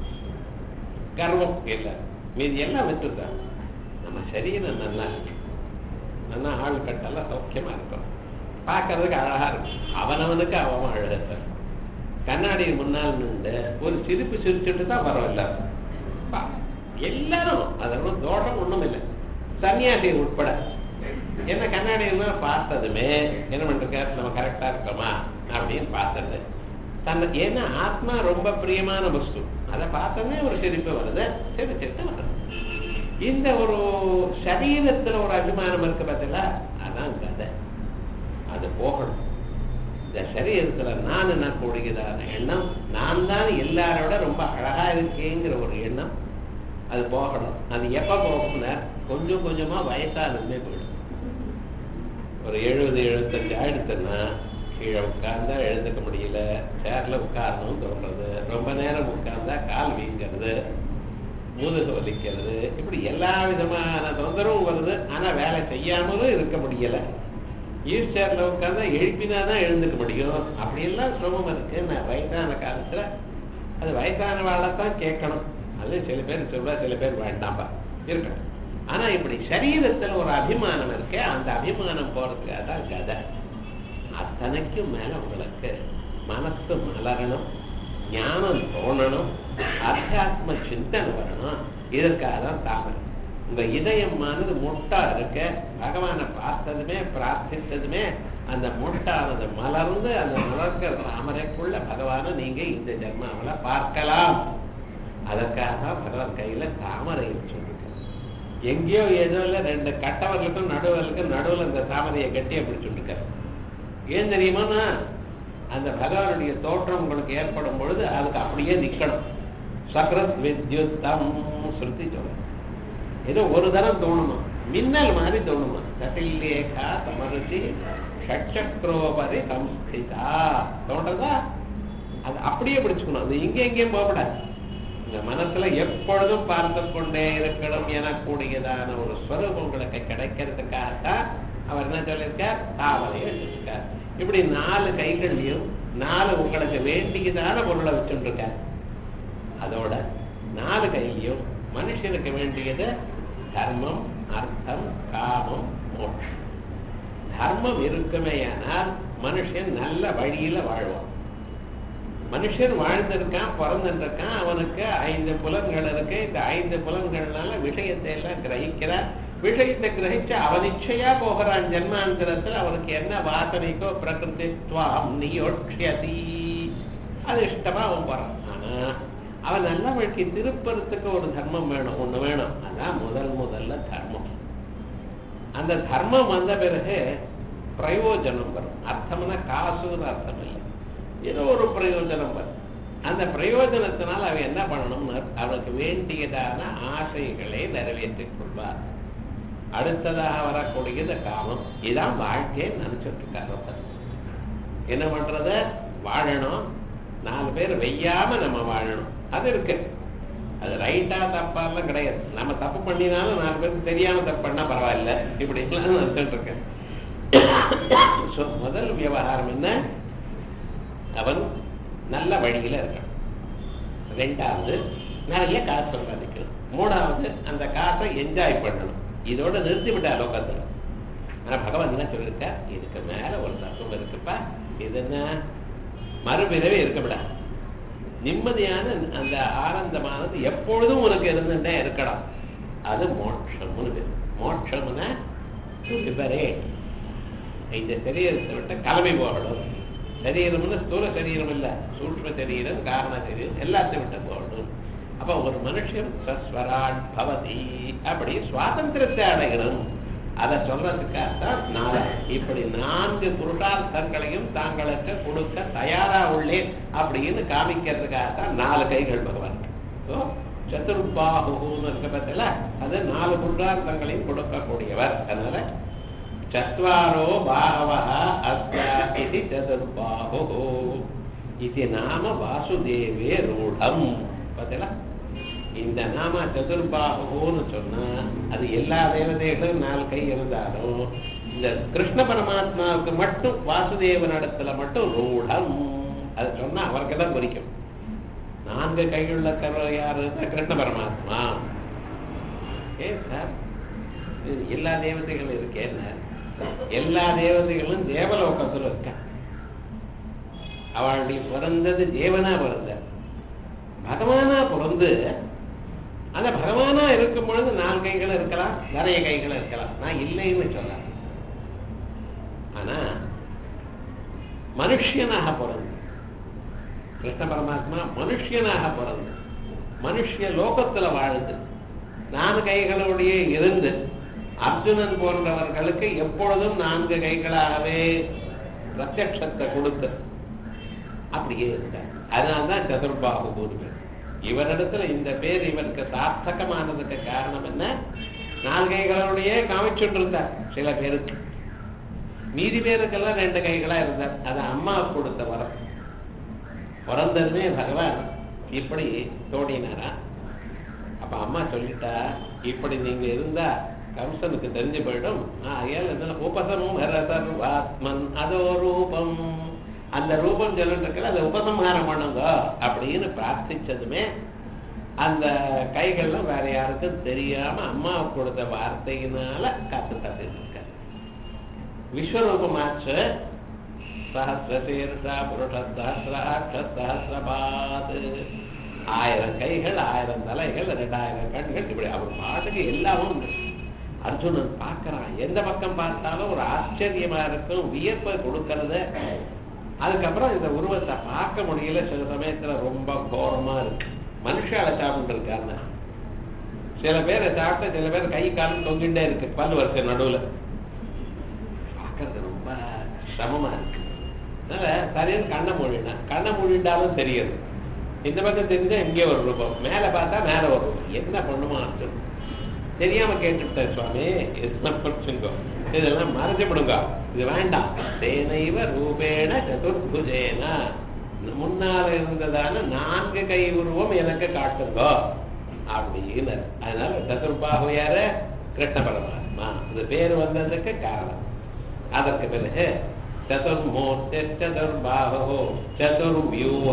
கர்வம் இல்லை மீதி எல்லாம் விட்டுருக்காங்க நம்ம சரீரம் நல்லா இருக்கு நல்லா ஆள் கட்டெல்லாம் சௌக்கியமா இருக்கும் பார்க்கறதுக்கு அழகா இருக்கும் அவனவனுக்கு அவன் அழகு கண்ணாடி முன்னால் நின்று ஒரு சிரிப்பு சிரிச்சுட்டு தான் பரவாயில்ல பா, எல்லாரும் அதெல்லாம் தோஷம் ஒண்ணும் இல்லை சன்னியாசி உட்பட என்ன கண்ணாடி எல்லாம் பார்த்ததுமே என்ன பண்ணிருக்காரு நம்ம கரெக்டா இருக்கோமா அப்படின்னு பார்த்தது தன்னை ஏன்னா ஆத்மா ரொம்ப பிரியமான வஸ்து அதை பார்த்தோமே ஒரு சிரிப்பு வருது சிரிச்சுட்டு வருது இந்த ஒரு சரீரத்துல ஒரு அபிமானம் இருக்கு பார்த்தீங்களா அதான் கதை அது போகணும் இந்த சரீரத்துல நான் என்ன கூடியதான எண்ணம் நான் தான் எல்லாரோட ரொம்ப அழகா இருக்கேங்கிற ஒரு எண்ணம் அது போகணும் அது எப்ப போகும்னா கொஞ்சம் கொஞ்சமா வயசானதுமே போயிடும் ஒரு எழுபது எழுபத்தஞ்சு ஆயிடுத்துன்னா கீழே உட்கார்ந்தா எழுந்துக்க முடியல சேர்ல உட்காரணும் தோன்றது ரொம்ப நேரம் உட்கார்ந்தா கால் வீங்கிறது முதுகு வலிக்கிறது இப்படி எல்லா விதமான தொந்தரவும் வருது ஆனா வேலை செய்யாமலும் இருக்க முடியல ஈர் சேர்ல உட்கார்ந்தா எழுப்பினா தான் எழுந்துக்க முடியும் அப்படியெல்லாம் சிரமம் இருக்கு நான் வயசான காலத்துல அது வயசான வாழத்தான் கேட்கணும் அது சில பேர் சொல்றா சில பேர் வேண்டாம்பா இருக்கட்டும் ஆனா இப்படி சரீரத்துல ஒரு அபிமானம் இருக்கு அந்த அபிமானம் போறதுக்காக தான் கதை அத்தனைக்கும் மேல உங்களுக்கு மனசு மலரணும் ஞானம் தோணணும் அத்தியாத்ம சிந்தனை வரணும் இதற்காக தான் தாமரை உங்க இதயமானது முட்டா இருக்க பகவானை பார்த்ததுமே பிரார்த்தித்ததுமே அந்த முட்டானது மலர்ந்து அந்த மலர்கிற தாமரைக்குள்ள பகவானை நீங்க இந்த ஜென்மாவில பார்க்கலாம் அதற்காக தான் பகவான் கையில தாமரை வச்சிருக்க எங்கேயோ ஏதோ இல்லை ரெண்டு கட்டவர்களுக்கும் நடுவர்களுக்கும் நடுவில் அந்த தாமரையை கட்டியை பிடிச்சுட்டு ஏன் தெரியுமாண்ணா அந்த பகவானுடைய தோற்றம் உங்களுக்கு ஏற்படும் பொழுது அதுக்கு அப்படியே நிக்கணும் சக்ரத் வித்யுத்தம் ஸ்ருதி சொல்ல ஏதோ ஒரு தரம் தோணுமா மின்னல் மாதிரி தோணுமா சட்டில்லேகா சமருச்சி ஷட்சக்ரோபரி சம்ஸ்கிதா தோன்றதா அது அப்படியே பிடிச்சுக்கணும் அது இங்கே எங்கேயும் போகக்கூடாது இந்த மனசுல எப்பொழுதும் பார்த்து கொண்டே இருக்கணும் எனக்கூடியதான ஒரு ஸ்வரூபம் உங்களுக்கு கிடைக்கிறதுக்காகத்தான் அவர் என்ன சொல்லியிருக்கார் தாவரையை வச்சிருக்கார் இப்படி நாலு கைகள்லையும் நாலு உங்களுக்கு வேண்டியதான பொருளை வச்சுருக்கார் அதோட நாலு கையிலையும் மனுஷனுக்கு வேண்டியது தர்மம் அர்த்தம் காமம் மோட்சம் தர்மம் இருக்குமேயானால் மனுஷன் நல்ல வழியில வாழ்வான் மனுஷன் வாழ்ந்திருக்கான் பிறந்திருக்கான் அவனுக்கு ஐந்து புலன்கள் இருக்கு இந்த ஐந்து புலன்கள்னால விஷயத்தை எல்லாம் கிரகிக்கிறான் விஷயத்தை கிரகிச்சு அவனிச்சையா போகிறான் ஜென்மாந்திரத்தில் அவனுக்கு என்ன வாசனைக்கோ பிரகிருதித்வாம் நியோட்சியதி அது இஷ்டமா அவன் போறான் ஆனா அவன் நல்ல வழிக்கு திருப்பறத்துக்கு ஒரு தர்மம் வேணும் ஒண்ணு வேணும் அதான் முதல் முதல்ல தர்மம் அந்த தர்மம் வந்த பிறகு பிரயோஜனம் வரும் அர்த்தம்னா காசுன்னு அர்த்தம் இல்லை ஏதோ ஒரு பிரயோஜனம் வரும் அந்த பிரயோஜனத்தினால் அவன் என்ன பண்ணணும்னு அவனுக்கு வேண்டியதான ஆசைகளை நிறைவேற்றிக் கொள்வார் அடுத்ததாக வரக்கூடியது காமம் இதான் வாழ்க்கையை நினைச்சிட்டு இருக்காரு ஒருத்தர். என்ன பண்றது வாழணும் நாலு பேர் வெய்யாம நம்ம வாழணும் அது இருக்கு அது ரைட்டா தப்பாலாம் கிடையாது நம்ம தப்பு பண்ணினாலும் நாலு பேருக்கு தெரியாம தப்பு பண்ணா பரவாயில்ல இப்படி எல்லாம் நினைச்சிட்டு இருக்கேன் So, முதல் விவகாரம் என்ன அவன் நல்ல வழியில இருக்கான் ரெண்டாவது நிறைய காசு சம்பாதிக்கணும் மூணாவது அந்த காசை என்ஜாய் பண்ணணும் இதோட நிறுத்தி விட்டா லோகத்துல ஆனா பகவான் என்ன சொல்லியிருக்க இதுக்கு மேல ஒரு தத்துவம் இருக்குப்பா இது என்ன மறுபிறவே இருக்கப்படாது நிம்மதியான அந்த ஆனந்தமானது எப்பொழுதும் உனக்கு இருந்துட்டே இருக்கலாம் அது மோட்சம்னு பேரு மோட்சம்னா விபரே இந்த சரீரத்தை விட்டு கிளம்பி போகணும் சரீரம்னு ஸ்தூல சரீரம் இல்ல சூட்சம சரீரம் காரண சரீரம் எல்லாத்தையும் விட்டு போகணும் அப்ப ஒரு மனுஷன் சஸ்வராட் பவதி அப்படி சுவாதந்திரத்தை அடையணும் அதை சொல்றதுக்காகத்தான் நாளை இப்படி நான்கு புருஷார்த்தங்களையும் தாங்களுக்கு கொடுக்க தயாரா உள்ளேன் அப்படின்னு காமிக்கிறதுக்காகத்தான் நாலு கைகள் பகவான் ஸோ சதுர்பாகுன்னு இருக்க பத்தில அது நாலு புருஷார்த்தங்களையும் கொடுக்கக்கூடியவர் அதனால சத்வாரோ பாகவः அஸ்ய இது சதுர்பாஹு இது நாம வாசுதேவே ரூಢம் பார்த்தீங்களா இந்த நாம சதுர்பாகுன்னு சொன்னா அது எல்லா தேவதைகளும் நாலு கை இருந்தாலும் இந்த கிருஷ்ண பரமாத்மாவுக்கு மட்டும் வாசுதேவன் இடத்துல மட்டும் ரூಢம் அது சொன்னா அவருக்கு தான் குறிக்கும் நான்கு கையுள்ள கரு யாரு கிருஷ்ண பரமாத்மா ஏன் சார் இது எல்லா தேவதைகளும் இருக்கேன்னு எல்லா தேவதைகளும் தேவலோகத்தில் இருக்கா அவளுடைய பிறந்தது தேவனா பிறந்த பகவானா பிறந்து அந்த பகவானா இருக்கும் பொழுது நாலு கைகள் இருக்கலாம் நிறைய கைகள் இருக்கலாம் நான் இல்லைன்னு சொல்ல ஆனா மனுஷியனாக பிறந்து கிருஷ்ண பரமாத்மா மனுஷியனாக பிறந்து மனுஷிய லோகத்துல வாழுது நான்கு கைகளோடைய இருந்து அர்ஜுனன் போன்றவர்களுக்கு எப்பொழுதும் நான்கு கைகளாகவே பிரத்யக்ஷத்தை கொடுத்து அப்படியே இருந்தார் அதனால்தான் சதுர்பாபு கூறுவேன் இவரிடத்துல இந்த பேர் இவருக்கு சார்த்தகமானதுக்கு காரணம் என்ன நாலு கைகளோடையே காமிச்சுட்டு இருந்தார் சில பேருக்கு மீதி பேருக்கெல்லாம் ரெண்டு கைகளா இருந்தார் அது அம்மா கொடுத்த வரம் பிறந்ததுமே பகவான் இப்படி தோடினாரா அப்ப அம்மா சொல்லிட்டா இப்படி நீங்க இருந்தா கம்சனுக்கு தெரிஞ்சு போயிடும் ஆகையால் என்ன உபசமும் சர்வாத்மன் அதோ ரூபம் அந்த ரூபம் சொல்லிட்டு அதை உபசம்ஹாரம் பண்ணுங்க அப்படின்னு பிரார்த்திச்சதுமே அந்த கைகள்லாம் வேற யாருக்கும் தெரியாம அம்மா கொடுத்த வார்த்தையினால காத்து கத்திருக்க விஸ்வரூபமாச்சு சஹசிரசீர்ஷா புருஷ சஹசிராட்ச சஹசிரபாத் ஆயிரம் கைகள் ஆயிரம் தலைகள் ரெண்டாயிரம் கண்கள் இப்படி அவர் பாட்டுக்கு எல்லாமும் உண்டு. அர்ஜுனன் பார்க்கறான் எந்த பக்கம் பார்த்தாலும் ஒரு ஆச்சரியமா இருக்கும் வியப்பை கொடுக்கறது அதுக்கப்புறம் இந்த உருவத்தை பார்க்க முடியல சில சமயத்துல ரொம்ப கோரமா இருக்கு மனுஷால சாப்பிட்டு இருக்காங்க சில பேரை சாப்பிட்டு சில பேர் கை காலம் தொங்கிட்டே இருக்கு பல் வரிசை நடுவுல பார்க்கறது ரொம்ப சிரமமா இருக்கு அதனால சரியான கண்ணை மூடினா கண்ணை மூடிட்டாலும் தெரியுது இந்த பக்கம் தெரிஞ்சா இங்கே ஒரு ரூபம் மேல பார்த்தா மேல ஒரு ரூபம் என்ன பண்ணுமா அர்ஜுன் தெரியாம கேட்டுவிட்டேன் சுவாமி என்ன படிச்சுங்கோ இதெல்லாம் மறைஞ்சுப்படுங்க இது வேண்டாம் தேனைவ ரூபேண சதுர்புஜேன முன்னால இருந்ததான நான்கு கை உருவம் எனக்கு காட்டுங்கோ அப்படின்னு அதனால சதுர்பாகு யாரு கிருஷ்ண பரமாத்மா இந்த பேர் வந்ததுக்கு காரணம் அதற்கு பிறகு சதுர்மூர்த்தி சதுர்பாகு சதுர்வியூக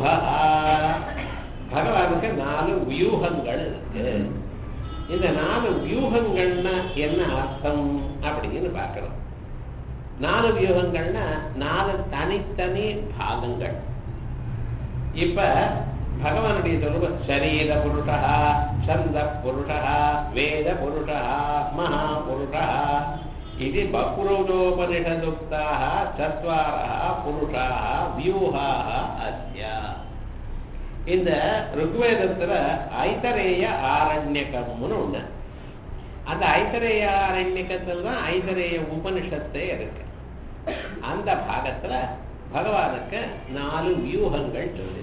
பகவானுக்கு நாலு வியூகங்கள் இருக்கு இந்த நாலு வியூகங்கள்னா என்ன அர்த்தம் அப்படின்னு பார்க்கணும் நாலு வியூகங்கள்னா நாலு தனித்தனி பாகங்கள் இப்ப பகவானுடைய சொல்லுவ சரீர புருஷா சந்த புருஷா வேத புருஷா மகா புருஷா இது பக்ரோஜோபனிஷதுக்தாக சத்வாரா புருஷா வியூகா அஸ்யா இந்த ருக்வேதத்துல ஐதரேய ஆரண்யகம்னு ஒண்ணு அந்த ஐதரேய ஆரண்யகத்துல தான் ஐதரேய உபனிஷத்தே இருக்கு அந்த பாகத்துல பகவானுக்கு நாலு வியூகங்கள் சொல்லி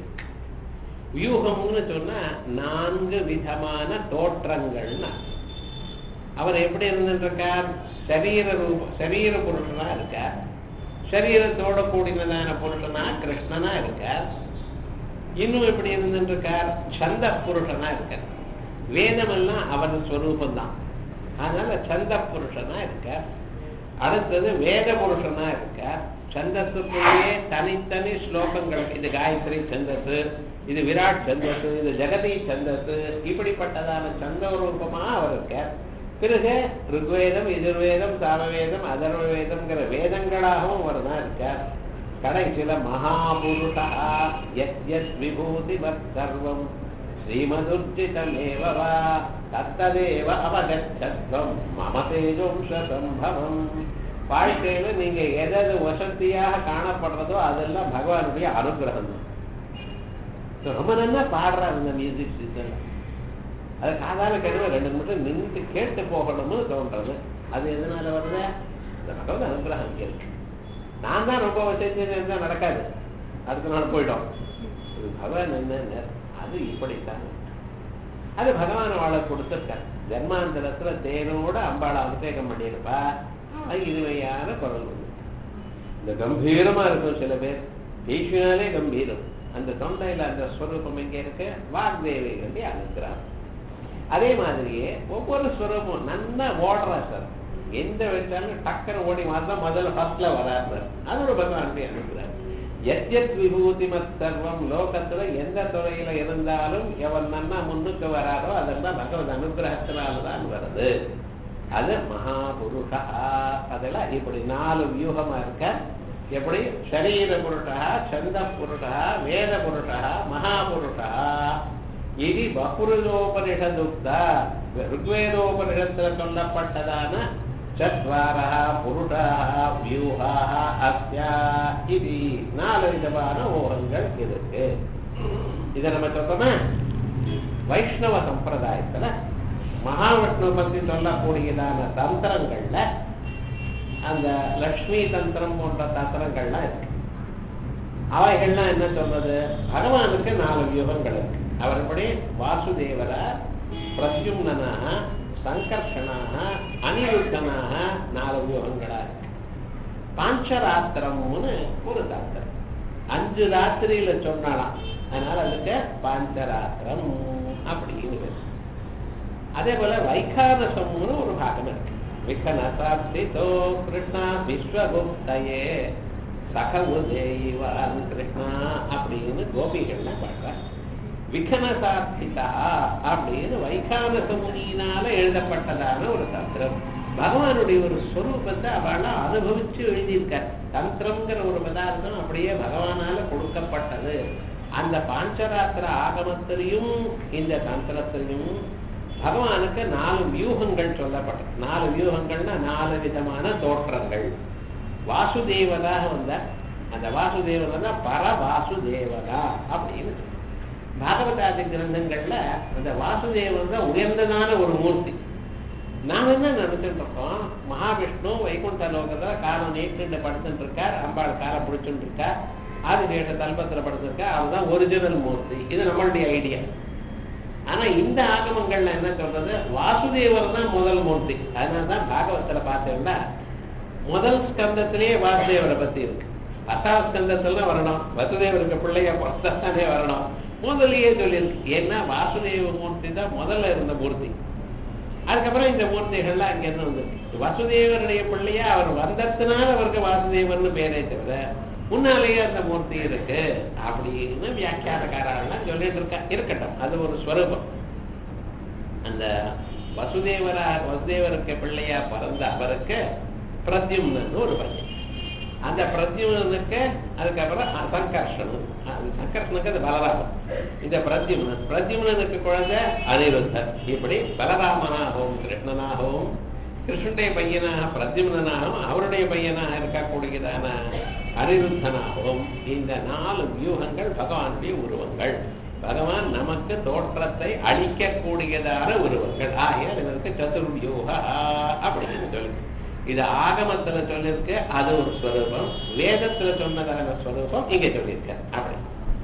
வியூகம்னு சொன்னா நான்கு விதமான தோற்றங்கள்னு அர்த்தம். அவர் எப்படி இருந்துருக்கார் சரீர ரூப சரீர புருஷனா இருக்கார் சரீரத்தோட கூடினதான புருஷனா கிருஷ்ணனா இருக்கார் இன்னும் எப்படி இருந்துருக்கார் சந்த புருஷனா இருக்கார் வேதமெல்லாம் அவர் ஸ்வரூபம் தான் அதனால சந்த புருஷனா இருக்கார் அடுத்தது வேத புருஷனா இருக்கார் சந்தத்துக்குள்ளேயே தனித்தனி ஸ்லோகங்கள் இது காயத்ரி சந்தத்து இது விராட் சந்தத்து இது ஜெகதி சந்தத்து இப்படிப்பட்டதான சந்த ரூபமா அவர் இருக்கார் பிறகு ருக்வேதம் எதிர்வேதம் சாமவேதம் அதர்வ வேதம்ங்கிற வேதங்களாகவும் அவர் தான் இருக்கார் கடைசியில மகாபுருஷா யத் யத் விபூதி சர்வம் ஸ்ரீமதுர்ஜிதமேவ வா தத்ததேவ அவகச்சத்வம் மம தேஜோம்ச சம்பவம் வாழ்க்கையில நீங்க எதது வசதியாக காணப்படுறதோ அதெல்லாம் பகவானுடைய அனுகிரகம் தான். ரொம்ப நல்லா பாடுறாரு இந்த மியூசிக் சிஸ்டம் அது காதால கேட்டு ரெண்டு நிமிஷம் நின்று கேட்டு போகணும்னு தோன்றது அது எதனால வருது இந்த பகவத் அனுகிரகம் இங்க இருக்கு நான் தான் ரொம்ப வசதி இருந்தா நடக்காது அடுத்த நாள் போயிட்டோம் இது பகவான் என்ன அது இப்படித்தான் அது பகவான் அவளை கொடுத்துருக்கார் ஜன்மாந்தரத்துல தேனோட அம்பாளை அபிஷேகம் பண்ணியிருப்பா அது இருவையான குரல் உண்டு இந்த கம்பீரமா இருக்கும் சில பேர் பேசினாலே கம்பீரம் அந்த தொண்டையில அந்த ஸ்வரூபம் எங்க இருக்கு வாக்தேவிகளுடைய அனுகிரகம் அதே மாதிரியே ஒவ்வொரு ஸ்வரூபம் நல்லா ஓடுறா சார் எந்த வச்சாலும் டக்கர் ஓடி மாத்தா முதல்ல ஃபர்ஸ்ட்ல வராது அது ஒரு பகவானுடைய அனுகிரகம் எத்யத் விபூதி சர்வம் லோகத்துல எந்த துறையில இருந்தாலும் எவன் நன்னா முன்னுக்கு வராரோ அதெல்லாம் பகவத் அனுகிரகத்தினால்தான் வருது அது மகாபுருஷா அதெல்லாம் இப்படி நாலு வியூகமா இருக்க எப்படி சரீர புருஷா சந்த புருஷா வேத புருஷா மகாபுருஷா இது பகுருதோபனிஷதுக்தா ருக்வேதோபனிஷத்துல சொல்லப்பட்டதான சத்வாரா புருஷா வியூஹா அஸ்யா இது நாலு விதமான ஊகங்கள் இருக்கு இதை நம்ம சொல்றோமா வைஷ்ணவ சம்பிரதாயத்துல மகாவிஷ்ணு பத்தி சொல்லக்கூடியதான தந்திரங்கள்ல அந்த லக்ஷ்மி தந்திரம் போன்ற தந்திரங்கள்லாம் இருக்கு அவைகள்லாம் என்ன சொல்றது பகவானுக்கு நாலு வியூகங்கள் இருக்கு அவர் எப்படி வாசுதேவரா பிரத்யும்னனாக சங்கர்ஷனாக அனிருத்தனாக நாலு வியூகங்களா இருக்கு பாஞ்சராத்திரம்னு ஒரு தாத்திரம் அஞ்சு ராத்திரியில சொன்னாலாம் அதனால அதுக்கு பாஞ்சராத்திரம் அப்படின்னு பேர் அதே போல வைகானசம்னு ஒரு பாகம் இருக்கு விகனசாப்திதோ கிருஷ்ணா விஸ்வகுப்தயே சகவு தேவான் கிருஷ்ணா அப்படின்னு கோபிகள்லாம் பாடுற விகனசாப்திதா அப்படின்னு வைகானச முனியினால எழுதப்பட்டதான ஒரு தந்திரம் பகவானுடைய ஒரு ஸ்வரூபத்தை அவள அனுபவிச்சு எழுதியிருக்கார் தந்திரம்ங்கிற ஒரு பதார்த்தம் அப்படியே பகவானால கொடுக்கப்பட்டது அந்த பாஞ்சராத்திர ஆகமத்திலையும் இந்த தந்திரத்திலையும் பகவானுக்கு நாலு வியூகங்கள் சொல்லப்பட்டது நாலு வியூகங்கள்னா நாலு விதமான தோற்றங்கள் வாசுதேவதாக வந்த அந்த வாசுதேவதா தான் பர வாசுதேவதா அப்படின்னு பாகவதாதி கிரந்தங்கள்ல அந்த வாசுதேவன் தான் உயர்ந்ததான ஒரு மூர்த்தி நாம என்ன நினைச்சுட்டு இருக்கோம் மகாவிஷ்ணு வைகுண்ட லோகத்துல காலம் நீட்டு படுத்துட்டு இருக்கார் அம்பாள் காலை பிடிச்சுட்டு இருக்கா ஆதிசேஷ தல்பத்துல படுத்திருக்கா அதுதான் ஒரிஜினல் மூர்த்தி இது நம்மளுடைய ஐடியா ஆனா இந்த ஆகமங்கள்ல என்ன சொல்றது வாசுதேவர் தான் முதல் மூர்த்தி அதனாலதான் பாகவத்துல பார்த்தோம்னா முதல் ஸ்கந்தத்திலேயே வாசுதேவரை பத்தி இருக்கு பத்தாவது ஸ்கந்தத்துல வரணும் வசுதேவருக்கு பிள்ளைய தானே வரணும் முதல்லயே சொல்லியிருக்கு ஏன்னா வாசுதேவ மூர்த்தி தான் முதல்ல இருந்த மூர்த்தி அதுக்கப்புறம் இந்த மூர்த்திகள்லாம் அங்க இருந்து வந்து வசுதேவருடைய பிள்ளையா அவர் வந்ததுனால அவருக்கு வாசுதேவர்னு பேரே தவிர முன்னாலேயே அந்த மூர்த்தி இருக்கு அப்படின்னு வியாக்கியானக்காரெல்லாம் சொல்லிட்டு இருக்கா இருக்கட்டும் அது ஒரு ஸ்வரூபம் அந்த வசுதேவரா வசுதேவருக்கு பிள்ளையா பிறந்த அவருக்கு பிரத்யும்னு ஒரு பையன் அந்த பிரத்யும்னுக்கு அதுக்கப்புறம் சங்கர்ஷனும் சங்கர்ஷனுக்கு அது பலராமன் இந்த பிரத்யும்னன் பிரத்யும்னனுக்கு குழந்தை அனிருத்தர் இப்படி பலராமனாகவும் கிருஷ்ணனாகவும் கிருஷ்ணனுடைய பையனாக பிரத்யும்னாகவும் அவருடைய பையனாக இருக்கக்கூடியதான அனிருத்தனாகவும் இந்த நாலு வியூகங்கள் பகவானுடைய உருவங்கள் பகவான் நமக்கு தோற்றத்தை அளிக்கக்கூடியதான உருவங்கள் ஆகிய இதற்கு சதுர்வியூகா அப்படின்னு சொல்லு இது ஆகமத்துல சொல்லியிருக்கு அது ஒரு ஸ்வரூபம் வேதத்துல சொன்னதான ஸ்வரூபம் இங்க சொல்லியிருக்க அப்படி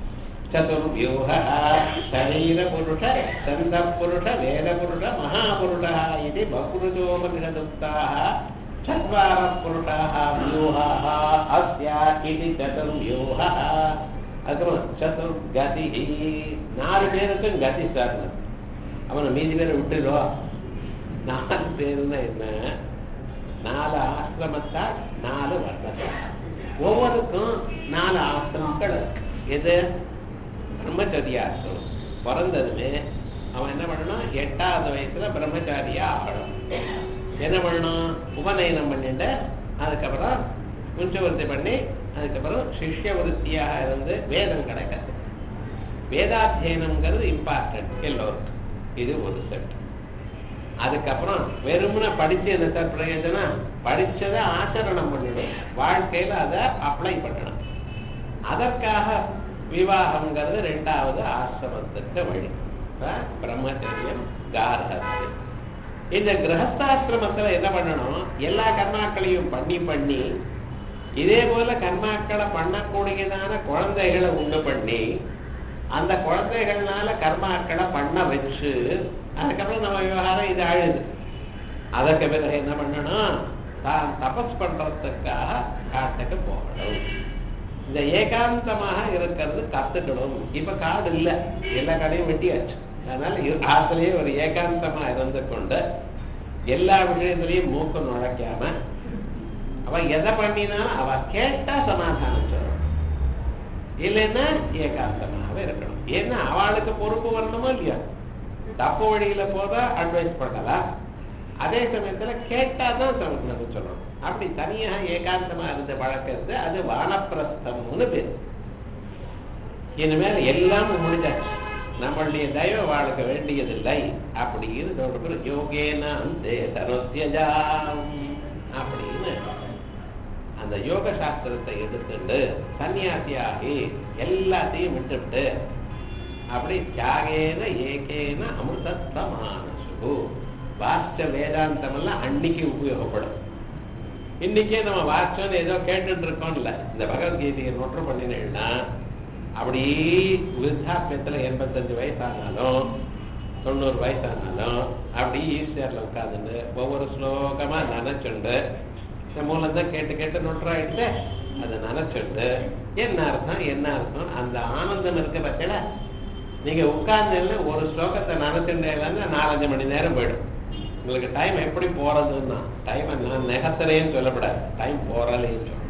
சதுர்வியூக சரீர புருஷ சந்த புருஷ வேத புருஷ மகாபுருஷா இது பகுருஜோபனிஷதுக்தாக சத்வார புருஷாः வியூகாः அஸ்யா இது சதுர்வியூகः அதுக்கப்புறம் சதுர்கதி நாலு பேருக்கும் கதி சார் அவனை மீதி பேரை விட்டுடுவா நாலு பேருன்னா என்ன நாலு ஆசிரமத்தால் நாலு வர்ணத்தால் ஒவ்வொருக்கும் நாலு ஆசிரமங்கள் இருக்கு எது பிரம்மச்சரிய ஆசிரமம் பிறந்ததுமே அவன் என்ன பண்ணணும் எட்டாவது வயசுல பிரம்மச்சாரியா ஆகணும் என்ன பண்ணணும் உபநயனம் பண்ணிட்டு அதுக்கப்புறம் குஞ்சவர்த்தி பண்ணி அதுக்கப்புறம் சிஷ்ய விருத்தியாக இருந்து வேதம் கிடைக்காது வேதாத்தியனம்ங்கிறது இம்பார்ட்டன்ட் எல்லோருக்கும் இது ஒரு செட் அதுக்கப்புறம் வெறுமனை படிச்சு என்ன சார் பிரயோஜனம் படிச்சதை ஆச்சரணம் பண்ணணும் வாழ்க்கையில அதை அப்ளை பண்ணணும் அதற்காக விவாகம்ங்கிறது ரெண்டாவது ஆசிரமத்துக்கு வழி பிரம்மச்சரியம் கார்ஹஸ்யம் இந்த கிரகஸ்தாசிரமத்துல என்ன பண்ணணும் எல்லா கர்மாக்களையும் பண்ணி பண்ணி இதே போல கர்மாக்களை பண்ணக்கூடியதான குழந்தைகளை உண்டு பண்ணி அந்த குழந்தைகள்னால கர்மாக்களை பண்ண வச்சு அதுக்கப்புறம் நம்ம விவகாரம் இது அழுது அதற்கு பிறகு என்ன பண்ணணும் தான் தபஸ் பண்றதுக்காக காட்டுக்கு போகணும் இந்த ஏகாந்தமாக இருக்கிறது கத்துக்கணும் இப்ப காடு இல்லை எல்லா காடையும் வெட்டியாச்சு அதனால இரு- ஆத்துலயே ஒரு ஏகாந்தமா இருந்து கொண்டு எல்லா விஷயத்திலையும் மூக்கு நுழைக்காம அவ எதை பண்ணினாலும் அவ கேட்டா சமாதானம் சொல்லணும் இல்லைன்னா ஏகாந்தமாகவே இருக்கணும் ஏன்னா அவளுக்கு பொறுப்பு வரணுமோ இல்லையா தப்பு வழியில போதா அட்வைஸ் பண்ணலாம் அதே சமயத்துல கேட்டாதான் சமத்துவம் சொல்லணும் அப்படி தனியா ஏகாந்தமா இருந்த பழக்கிறது அது வானப்பிரஸ்தம்னு பேர் இனிமேல் எல்லாம் முடிஞ்சாச்சு நம்மளுடைய தயவு வாழ்க்க வேண்டியதில்லை அப்படின்னு சொல்றது யோகேன அந்தே சரஸ்யஜாம் அப்படின்னு அந்த யோக சாஸ்திரத்தை எடுத்துட்டு சன்னியாசியாகி எல்லாத்தையும் விட்டுவிட்டு அப்படி தியாகேன ஏகேன அமிர்தத்தமானசு வாஸ்ட வேதாந்தம் எல்லாம் அன்னைக்கு உபயோகப்படும் இன்னைக்கே நம்ம வாஸ்டம்னு ஏதோ கேட்டுட்டு இருக்கோம்ல இந்த பகவத்கீதையை நொற்று பண்ணினேன்னா அப்படி விருத்தாப்பியத்துல எண்பத்தஞ்சு வயசானாலும் தொண்ணூறு வயசானாலும் அப்படி ஈஸ்வரில் உட்காந்துட்டு ஒவ்வொரு ஸ்லோகமா நினைச்சுண்டு இந்த மூலம் தான் கேட்டு கேட்டு நொற்றாயிட்டு அதை நினைச்சுண்டு என்ன அர்த்தம் என்ன அர்த்தம் அந்த ஆனந்தம் இருக்க பட்சல நீங்க உட்கார்ந்து ஒரு ஸ்லோகத்தை நினைச்சுட்டேன்னா நாலஞ்சு மணி நேரம் போயிடும் உங்களுக்கு டைம் எப்படி போறதுன்னா டைம் நான் நெகத்துறேன்னு சொல்லப்படாது டைம் போறலேன்னு சொல்லணும்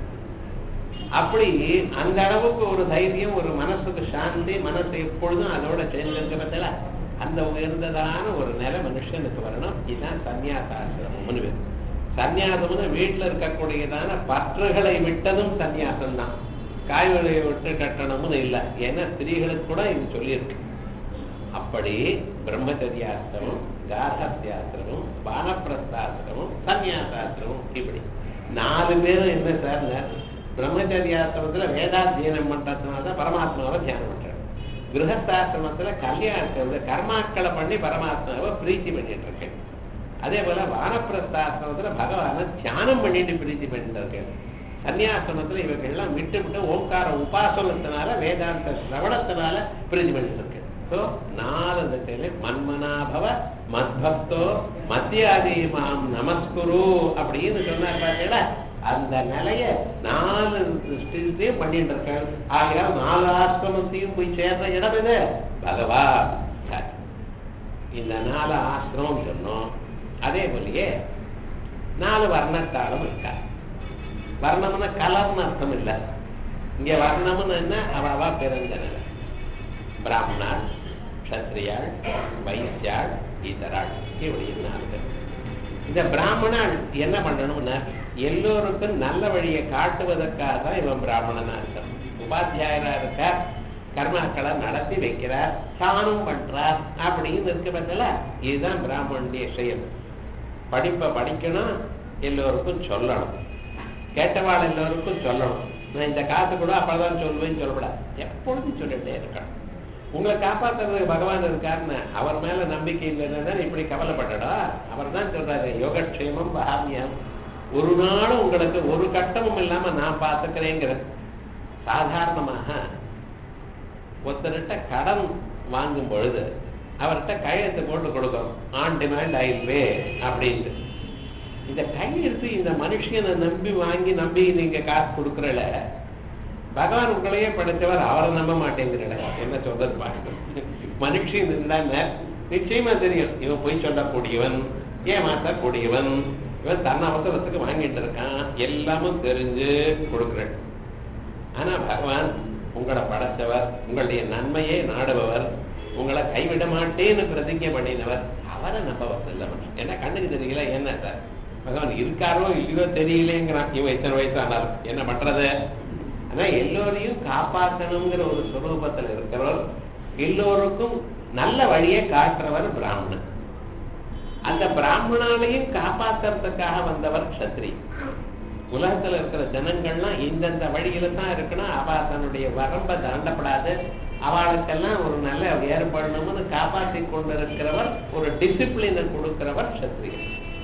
அப்படி அந்த அளவுக்கு ஒரு தைரியம் ஒரு மனசுக்கு சாந்தி மனசு எப்பொழுதும் அதோட சேர்ந்திருக்கிறதுல அந்த உயர்ந்ததான ஒரு நிலை மனுஷனுக்கு வரணும் இதுதான் சன்னியாசாசிரமம்னு பேர் சன்னியாசம்னு வீட்டுல இருக்கக்கூடியதான பற்றுகளை விட்டதும் சன்னியாசம் தான் காய்கறியை விட்டு கட்டணும்னு இல்லை ஏன்னா ஸ்திரீகளுக்கு கூட இது சொல்லியிருக்கு அப்படி பிரம்மச்சரியாசிரமம் கார்ஹஸ்தியாசிரமம் வானப்பிரஸ்தாசிரமம் சன்னியாசாசிரமம் இப்படி நாலு பேரும் என்ன சார் பிரம்மச்சரியாசிரமத்துல வேதாத்தியனம் பண்றதுனால தான் பரமாத்மாவை தியானம் பண்றாங்க கிரகஸ்தாசிரமத்துல கல்யாணத்தை கர்மாக்களை பண்ணி பரமாத்மாவை பிரீத்தி பண்ணிட்டு இருக்கேன் அதே போல வானப்பிரஸ்தாசிரமத்துல பகவானை தியானம் பண்ணிட்டு பிரீத்தி பண்ணிட்டு இருக்கேன் சன்னியாசிரமத்துல இவர்கள்லாம் விட்டு விட்டு ஓங்கார உபாசனத்தினால வேதாந்த சிரவணத்தினால பிரீத்தி பண்ணிட்டு இருக்கேன் ஸோ நாலு திசையில மன்மனாபவ மத்பக்தோ மத்தியாதி மாம் நமஸ்குரு அப்படின்னு சொன்னார் பார்த்தீங்களா அந்த நிலைய நாலு ஸ்டில்ஸையும் பண்ணிட்டு இருக்காங்க ஆகையால் நாலு ஆசிரமத்தையும் போய் சேர்ற இடம் இது பகவான் சரி. இந்த நாலு ஆசிரமம் சொன்னோம் அதே போலயே நாலு வர்ணத்தாலும் இருக்கா வர்ணம்னா கலர்னு அர்த்தம் இல்லை இங்க வர்ணம்னு என்ன அவாவா பிறந்த நிலை பிராமணாள் க்ஷத்ரியாள் வைசியாள் ஈதராள் இப்படி நாலு பேர் இந்த பிராமணன் என்ன பண்ணணும்னா எல்லோருக்கும் நல்ல வழியை காட்டுவதற்காக தான் இவன் பிராமணனா இருக்கான் உபாத்தியாயரா இருக்கார் கர்மாக்களை நடத்தி வைக்கிறார் தானும் பண்றார் அப்படின்னு இருக்க பட்சல இதுதான் பிராமணுடைய செயல் படிப்பை படிக்கணும் எல்லோருக்கும் சொல்லணும் கேட்டவாள் எல்லோருக்கும் சொல்லணும் நான் இந்த காசு கூட அப்பதான் சொல்லுவேன்னு சொல்லக்கூடாது எப்பொழுதும் சொல்லிட்டே இருக்கணும் உங்களை காப்பாத்துறதுக்கு பகவான் இருக்காருன்னு அவர் மேல நம்பிக்கை இல்லைன்னா இப்படி கவலைப்பட்டடா அவர் தான் சொல்றாரு யோகக்ஷேமம் பகாமியம் ஒரு நாளும் உங்களுக்கு ஒரு கட்டமும் இல்லாம நான் பார்த்துக்கிறேங்கிற சாதாரணமாக ஒருத்தர்கிட்ட கடன் வாங்கும் பொழுது அவர்கிட்ட கையெழுத்து போட்டு கொடுக்கணும் ஆன் டிமாண்ட் ஆயில்வே அப்படின்ட்டு இந்த கையெழுத்து இந்த மனுஷனை நம்பி வாங்கி நம்பி நீங்க காசு கொடுக்குறல பகவான் உங்களையே படைச்சவர் அவரை நம்ப மாட்டேங்கிறல என்ன சொல்றது பாருங்க மனுஷன் இருந்தாங்க நிச்சயமா தெரியும் இவன் பொய் சொல்லக்கூடியவன் ஏமாற்றக்கூடியவன் இவன் தன் அவசரத்துக்கு வாங்கிட்டு இருக்கான் எல்லாமும் தெரிஞ்சு கொடுக்குறேன் ஆனா பகவான் உங்களை படைச்சவர் உங்களுடைய நன்மையே நாடுபவர் உங்களை கைவிட மாட்டேன்னு பிரதிஜை பண்ணினவர் அவரை நம்பவர் இல்லை என்ன கண்ணுக்கு தெரியல என்ன சார் பகவான் இருக்காரோ இல்லையோ தெரியலேங்கிறான் இவன் இத்தனை வயசானாலும் என்ன பண்றது ஆனா எல்லோரையும் காப்பாற்றணுங்கிற ஒரு சுரூபத்தில் இருக்கிறவர் எல்லோருக்கும் நல்ல வழியை காட்டுறவர் பிராமணன் அந்த பிராமணாலையும் காப்பாத்துறதுக்காக வந்தவர் க்ஷத்ரி உலகத்துல இருக்கிற ஜனங்கள்லாம் இந்தந்த வழியில தான் இருக்கணும் அவ தன்னுடைய வரம்ப தாண்டப்படாது அவளுக்கெல்லாம் ஒரு நல்ல ஏற்படணும்னு காப்பாற்றி கொண்டிருக்கிறவர் ஒரு டிசிப்ளினை கொடுக்கிறவர் க்ஷத்ரியன்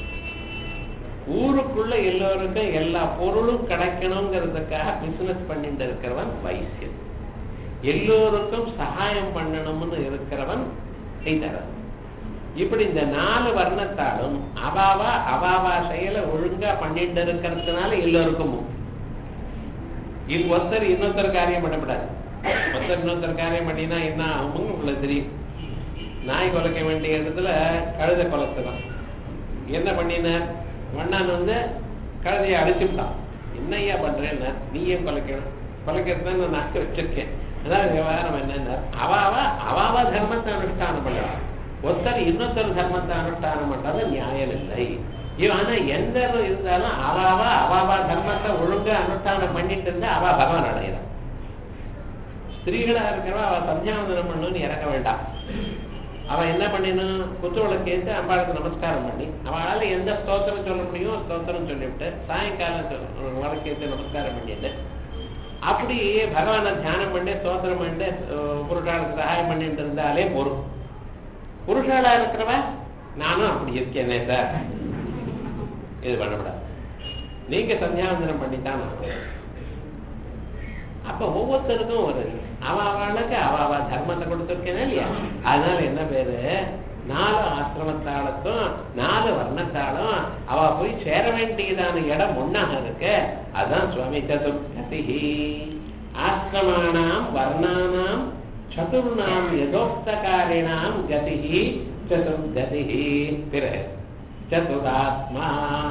ஊருக்குள்ள எல்லோருக்கும் எல்லா பொருளும் கிடைக்கணுங்கிறதுக்காக பிசினஸ் பண்ணிட்டு இருக்கிறவன் வைசியன் எல்லோருக்கும் சகாயம் பண்ணணும்னு இருக்கிறவன் செய்தரன் இப்படி இந்த நாலு வர்ணத்தாலும் அவாவா அவாவா செயலை ஒழுங்கா பண்ணிட்டு இருக்கிறதுனால எல்லோருக்கும் முக்தி. இது ஒருத்தர் இன்னொருத்தர் காரியம் பண்ணக்கூடாது ஒருத்தர் இன்னொருத்தர் காரியம் பண்ணினா என்ன ஆகும்னு உங்களுக்கு தெரியும் நாய் குலைக்க வேண்டிய இடத்துல கழுதை குலைச்சுதான் என்ன பண்ணினார் வண்ணான் வந்து கழுதையை அடிச்சுட்டான் என்னய்யா பண்றேன்னா நீயே குலைக்கணும் குலைக்கிறது தான் நான் நாக்கு வச்சிருக்கேன் அதான் விவகாரம் என்னன்னா அவாவா அவாவா தர்மத்தை அனுஷ்டானம் பண்ணலாம் ஒருத்தர் இன்னொருத்தர் தர்மத்தை அனுஷ்டானம் பண்றது நியாயம் இல்லை இவன் ஆனா எந்த இருந்தாலும் அவாவா அவாவா தர்மத்தை ஒழுங்கா அனுஷ்டானம் பண்ணிட்டு இருந்தா அவா பகவான் அடையிறான் ஸ்திரீகளா இருக்கிறவா அவ சந்தியாவந்தனம் பண்ணணும்னு இறக்க வேண்டாம் அவன் என்ன பண்ணினான் குத்து விளக்கேத்து அம்பாளுக்கு நமஸ்காரம் பண்ணி அவளால எந்த ஸ்தோத்திரம் சொல்ல முடியுமோ ஸ்தோத்திரம் சொல்லிவிட்டு சாயங்காலம் சொல்~ விளக்கேத்து நமஸ்காரம் பண்ணிட்டு அப்படி பகவானை தியானம் பண்ணி ஸ்தோத்திரம் பண்ணிட்டு அஹ், புருஷாளுக்கு சகாயம் பண்ணிட்டு இருந்தாலே போரும் புருஷாளா இருக்கிறவ நானும் அப்படி இருக்கேனே சார் இது பண்ணக்கூடாது நீங்க சந்தியாவந்தனம் பண்ணித்தான் ஆகணும். அப்ப ஒவ்வொருத்தருக்கும் ஒரு அவ அவளுக்கு அவ அவ தர்மத்தை கொடுத்துருக்கேன் இல்லையா அதனால என்ன பேரு நாலு ஆசிரமத்தாளுக்கும் நாலு வர்ணத்தாலும் அவ போய் சேர வேண்டியதான இடம் ஒன்னாக இருக்கு அதான் சுவாமி சதுர்கதி ஆசிரமானாம் வர்ணானாம் சதுர்ணாம் யதோக்தகாரிணாம் கதி சதுர்கதி பிறகு சதுராத்மா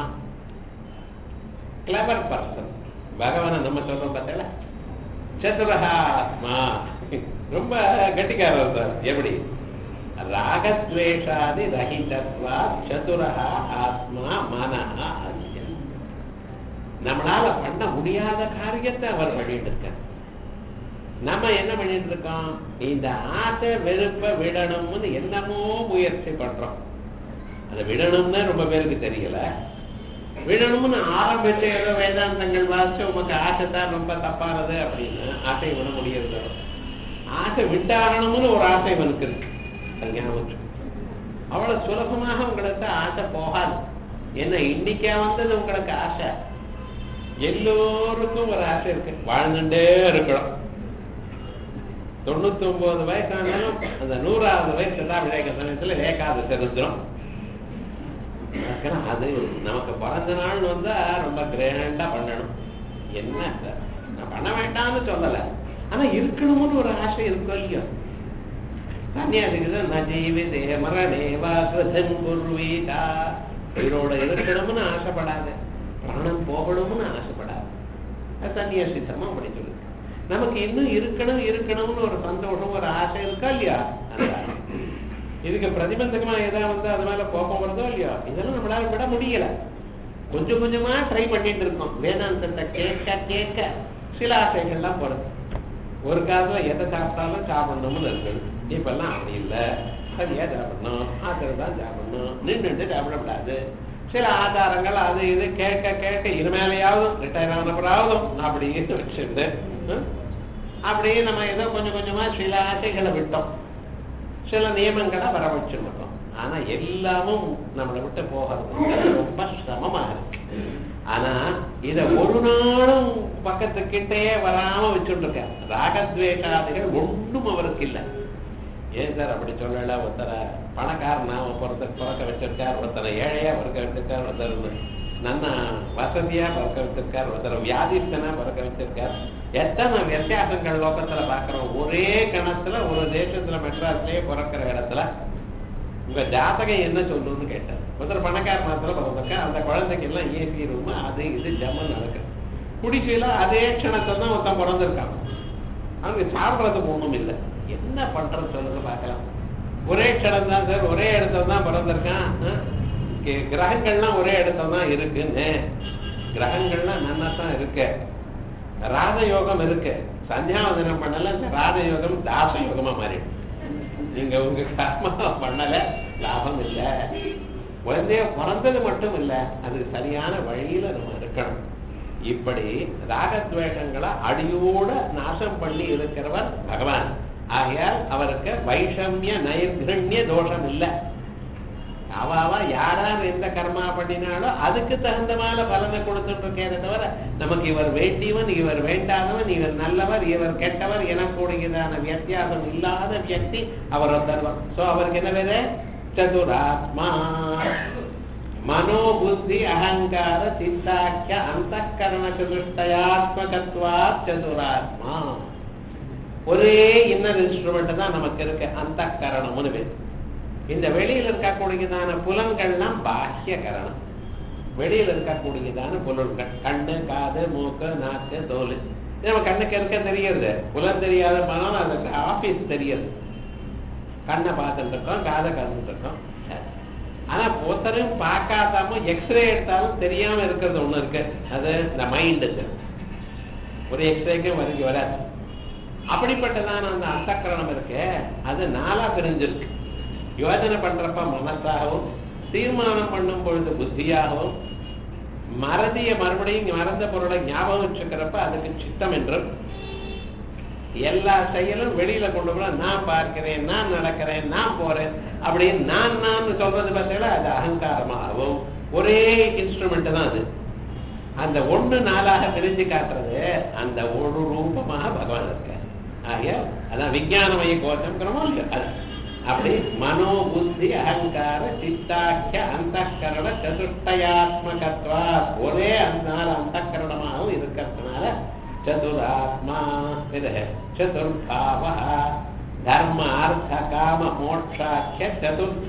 கிளவர் பர்சன் பகவானை நம்ம சொல்றோம் பார்த்தல சதுரஹா ஆத்மா ரொம்ப கட்டிக்காரர் சார் எப்படி ராகத்வேஷாதி ரஹிதத்வா சதுரஹா ஆத்மா மனஹா அஸ்ய நம்மளால பண்ண முடியாத காரியத்தை அவர் பண்ணிட்டு இருக்கார் நம்ம என்ன பண்ணிட்டு இருக்கோம் இந்த ஆசை வெறுப்ப விடணும்னு என்னமோ முயற்சி பண்றோம் அதை விடணும்னு ரொம்ப பேருக்கு தெரியல விடணும்னு ஆரம்பிச்ச ஏதோ வேதாந்தங்கள் வாசிச்சு உமக்கு ஆசை தான் ரொம்ப தப்பானது அப்படின்னு ஆசை விட முடியறது ஆசை விட்டாகணும்னு ஒரு ஆசை இவனுக்கு இருக்கு அது ஞாபகம் வச்சுக்கோ. அவ்வளவு சுலபமாக உங்களுக்கு ஆசை போகாது என்ன இன்னைக்கே வந்தது உங்களுக்கு ஆசை எல்லோருக்கும் ஒரு ஆசை இருக்கு வாழ்ந்துட்டே இருக்கணும் தொண்ணூத்தி ஒன்பது வயசானாலும் அந்த நூறாவது வயசு விவேக சமயத்துல ஏகாதசி ருத்ரம் அதுக்கெல்லாம் அது நமக்கு பிறந்த நாள் வந்தா ரொம்ப கிராண்டா பண்ணணும் என்ன சார் நான் பண்ண வேண்டாம்னு சொல்லல ஆனா இருக்கணும்னு ஒரு ஆசை இருக்கும் இல்லையோ சன்னியாசிக்கு நான் ஜீவிதே மரணேவா கிருதன் குர்வீதா உயிரோட இருக்கணும்னு ஆசைப்படாத பிராணம் போகணும்னு ஆசைப்படாத அது சன்னியாசி தர்மம் அப்படி சொல்லு நமக்கு இன்னும் இருக்கணும் இருக்கணும்னு ஒரு சந்தோஷம் ஒரு ஆசை இருக்கா இல்லையா அந்த ஆசை. இதுக்கு பிரதிபந்தகமா ஏதாவது வந்து அது மேல கோபம் வருதோ இல்லையோ இதெல்லாம் நம்மளால விட முடியல கொஞ்சம் கொஞ்சமா ட்ரை பண்ணிட்டு இருக்கோம் வேதாந்தத்தை கேட்க கேட்க சில ஆசைகள்லாம் போறது ஒரு காலத்துல எதை சாப்பிட்டாலும் சாப்பிடணும்னு இருக்குது இப்பெல்லாம் அப்படி இல்லை சரியா சாப்பிடணும் ஆத்திரம் தான் சாப்பிடணும் நின்றுட்டு சாப்பிடக்கூடாது சில ஆதாரங்கள் அது இது கேட்க கேட்க இனிமேலையாவது ரிட்டையர் ஆனப்படாவதும் அப்படின்னு வச்சுட்டு ம், அப்படியே நம்ம ஏதோ கொஞ்சம் கொஞ்சமா சில ஆசைகளை விட்டோம் சில நியமங்களை வர வச்சிருக்கோம் ஆனா எல்லாமும் நம்மளை விட்டு போகிறது ரொம்ப சிரமமா இருக்கு ஆனா இத ஒரு நாளும் பக்கத்துக்கிட்டே வராம வச்சுட்டு இருக்க ராகத்வேஷாதிகள் ஒன்றும் அவருக்கு இல்லை ஏன் சார் அப்படி சொல்லல ஒருத்தரை பணக்காரனா ஒருத்தர் பிறக்க வச்சிருக்கார் ஒருத்தரை ஏழையா பிறக்க வச்சிருக்கார் ஒருத்தர் நன்னா வசதியா பிறக்க வச்சிருக்கார் ஒருத்தர் வியாதிஸ்தனா பிறக்க வச்சிருக்கார் எத்தனை வித்தியாசங்கள் லோகத்துல பாக்குறோம் ஒரே கணத்துல ஒரு தேசத்துல மெட்ராஸ்லயே பிறக்கிற இடத்துல உங்க ஜாதகம் என்ன சொல்லுன்னு கேட்டார் ஒருத்தர் பணக்கார மாத்திர பிறந்திருக்க அந்த குழந்தைக்கு எல்லாம் ஏசி ரூம் அது இது ஜம்மன் நடக்கு குடிசையில அதே க்ஷணத்தை தான் ஒருத்தன் பிறந்திருக்கான் அவங்க சாப்பிட்றதுக்கு ஒண்ணும் இல்லை என்ன பண்றது சொல்லுங்க பார்க்கலாம் ஒரே க்ஷணம் தான் சார் ஒரே இடத்துல தான் பிறந்திருக்கான் ஆ? கி- கிரகங்கள்லாம் ஒரே இடத்துல தான் இருக்குன்னு கிரகங்கள்லாம் நல்லா தான் இருக்கு ராஜயோகம் இருக்கு சந்தியாவதனம் பண்ணல இந்த ராஜயோகம் தாச யோகமா மாறிடும் நீங்க உங்க கர்மா பண்ணல லாபம் இல்ல குழந்தைய பிறந்தது மட்டும் இல்ல அதுக்கு சரியான வழியில நம்ம இருக்கணும் இப்படி ராகத்வேஷங்களை அடியோட நாசம் பண்ணி இருக்கிறவர் பகவான் ஆகையால் அவருக்கு வைஷமிய நைர்கிரண்ய தோஷம் இல்லை அவ அவ யாரார் எந்த கர்மா பண்ணினாலும் அதுக்கு தகுந்த மாதிரி பலனை கொடுத்துட்டு இருக்கேனே தவிர நமக்கு இவர் வேண்டியவன் இவர் வேண்டாதவன் இவர் நல்லவர் இவர் கெட்டவர் எனக்கூடியதான வித்தியாசம் இல்லாத வியக்தி அவர் ஒருத்தர் சோ அவருக்கு என்ன பேரு சதுராத்மா மனோ புத்தி அகங்கார சித்தாக்கிய அந்த கரண சதுஷ்டயாத்மகத்வா சதுராத்மா ஒரே இன்னர் இன்ஸ்ட்ருமெண்ட் தான் நமக்கு இருக்கு அந்த கரணம்னு பேர் இந்த வெளியில இருக்கக்கூடியதான புலன்கள்லாம் பாஹ்ய கரணம் வெளியில இருக்கக்கூடியதான புலன்கள் கண்ணு காது மூக்கு நாக்கு தோல் இது நம்ம கண்ணுக்கு இருக்க தெரியுது புலன் தெரியாத மனம் அதுக்கு ஆபீஸ் தெரியுது கண்ணை பார்த்துட்டு இருக்கோம் காதை கலந்துட்டு இருக்கோம் ஆனா ஒருத்தரும் பார்க்காதாம எக்ஸ்ரே எடுத்தாலும் தெரியாம இருக்கிறது ஒண்ணு இருக்கு அது இந்த மைண்டுக்கு ஒரு எக்ஸ்ரேக்கும் வரைக்கும் வராது அப்படிப்பட்டதான அந்த அந்தக்கரணம் இருக்கு அது நாலா பிரிஞ்சிருக்கு யோஜனை பண்றப்ப மனசாகவும் தீர்மானம் பண்ணும் பொழுது புத்தியாகவும் மறதிய மறுபடியும் மறந்த பொருளை ஞாபகம் வச்சுக்கிறப்ப அதுக்கு சித்தம் என்றும் எல்லா செயலும் வெளியில கொண்டு போய் நான் பார்க்கிறேன் நான் நடக்கிறேன் நான் போறேன் அப்படின்னு நான் நான் சொல்றது பார்த்தீங்களா அது அகங்காரமாகவும் ஒரே இன்ஸ்ட்ருமெண்ட் தான் அது அந்த ஒண்ணு நாளாக பிரிஞ்சு காட்டுறது அந்த ஒரு ரூபமாக பகவான் இருக்க ஆகிய அதான் விஞ்ஞானமய கோஷம்ங்கிறோமோ இல்லையோ அது அப்படி மனோ புத்தி அகங்கார சித்தாக்கிய அந்த கரண சதுஷ்டயாத்மகத்வா ஒரே அந்த நாலு அந்த கரணமாகவும் இருக்கிறதுனால சதுராத்மா இது சதுர்பாவ தர்ம அர்த்த காம மோட்சாக்கிய சதுர்த்த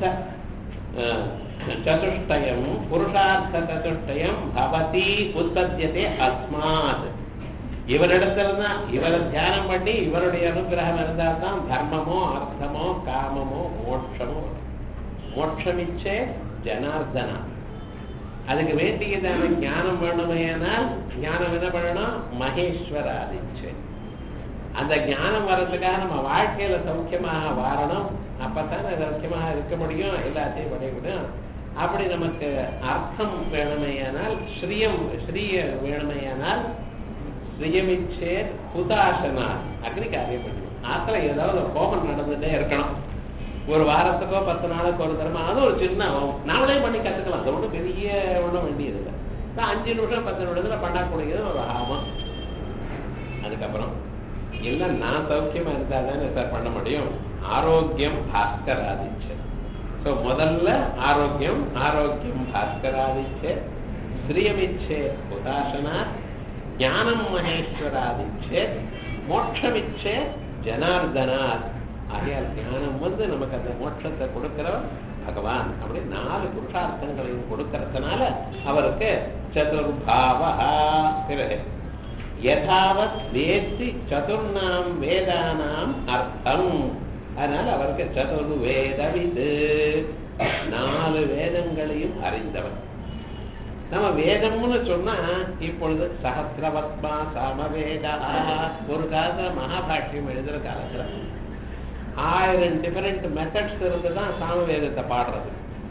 சதுஷ்டயம் புருஷார்த்த சதுஷ்டயம் பவதி உற்பத்தியதே அஸ்மாத் இவரிடத்துல தான் இவரை தியானம் பண்ணி இவருடைய அனுகிரகம் இருந்தால் தான் தர்மமோ அர்த்தமோ காமமோ மோட்சமோ மோட்சமிச்சே ஜனார்தனா அதுக்கு வேண்டியதான ஞானம் வேணுமையானால் ஞானம் என்ன பண்ணணும் மகேஸ்வராதிச்சு அந்த ஞானம் வர்றதுக்காக நம்ம வாழ்க்கையில சௌக்கியமாக வாழணும் அப்பத்தானே சௌக்கியமாக இருக்க முடியும் எல்லாத்தையும் பண்ண முடியும் அப்படி நமக்கு அர்த்தம் வேணுமையானால் ஸ்ரீயம் ஸ்ரீய வேணுமையானால் ஸ்ரீயமிச்சே புதாசனா அக்னி காரியம் பண்ணணும் ஆத்துல ஏதாவது ஒரு கோபம் நடந்துட்டே இருக்கணும் ஒரு வாரத்துக்கோ பத்து நாளுக்கு ஒரு தரமா அது ஒரு சின்ன நாமளே பண்ணி கத்துக்கலாம் அது ஒன்றும் பெரிய ஒன்றும் வேண்டியது இல்லை அஞ்சு நிமிஷம் பத்து நிமிஷத்துல பண்ணக்கூடியது ஒரு ஆபம் அதுக்கப்புறம் இல்ல நான் சௌக்கியமா இருந்தா தானே சார் பண்ண முடியும் ஆரோக்கியம் பாஸ்கராதிச்சு ஸோ முதல்ல ஆரோக்கியம் ஆரோக்கியம் பாஸ்கராதிச்சு ஸ்ரீயமிச்சே உதாசனா ஞானம் மகேஸ்வராதிச்சே மோட்சமிச்சே ஜனார்தனாத் ஆகையால் ஞானம் வந்து நமக்கு அந்த மோட்சத்தை கொடுக்கிறவர் பகவான் அப்படி நாலு புருஷார்த்தங்களையும் கொடுக்கறதுனால அவருக்கு சதுர்பாவா பிறகு யதாவத் வேத்தி சதுர்ணாம் வேதானாம் அர்த்தம் அதனால அவருக்கு சதுர் வேதவிது நாலு வேதங்களையும் அறிந்தவர் நம்ம வேதம்னு சொன்னா இப்பொழுது சகசிரவத்மா சாமவேதா ஒரு காலத்துல மகாபாஷ்யம் எழுதுற காலத்துல ஆயிரம் டிஃபரெண்ட் மெத்தட்ஸ் இருந்து தான் சாமவேதத்தை பாடுறது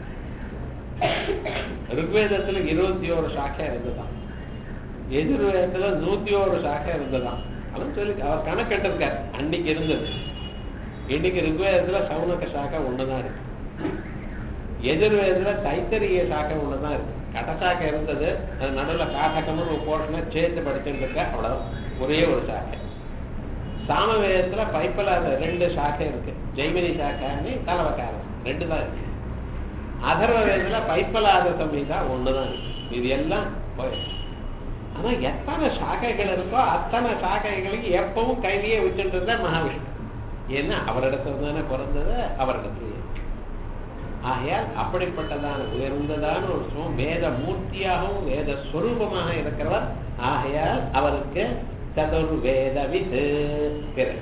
ருக்வேதத்துல இருபத்தி ஒரு சாக்கை இருந்துதான் எதிர்வேதத்துல நூத்தி ஒரு சாக்கை இருந்ததாம் அவன் சொல்லி அவர் கணக்கெட்டிருக்கார் அன்னைக்கு இருந்தது இன்னைக்கு ருக்வேதத்துல சவுனக்க சாக்கை ஒண்ணுதான் இருக்கு எதிர்வேதத்துல தைத்தரிய சாக்கை ஒண்ணுதான் இருக்கு கடசாக்கை இருந்தது அது நடுவில் காட்டக்கம்னு ஒரு போர்ஷனை சேர்த்து படிச்சுட்டு இருக்க அவ்வளவு ஒரே ஒரு சாக்கை சாமவேதத்துல பைப்பலாத ரெண்டு சாக்கை இருக்கு ஜெய்மினி சாக்கான்னு கலவக்காரம் ரெண்டு தான் இருக்கு அதர்வ வேதத்துல பைப்பலாத சம்ஹிதா ஒண்ணுதான் இருக்கு இது எல்லாம் போயிடுச்சு ஆனா எத்தனை சாக்கைகள் இருக்கோ அத்தனை சாக்கைகளுக்கு எப்பவும் கையிலேயே வச்சுட்டு இருந்தா மகாவிஷ்ணு ஏன்னா அவரிடத்துல தானே பிறந்தது அவரிடத்துல ஆகையால் அப்படிப்பட்டதான உயர்ந்ததான ஒரு சுகம் வேத மூர்த்தியாகவும் வேத ஸ்வரூபமாக இருக்கிறவர் ஆகையால் அவருக்கு சதுர்வேத விது பிறகு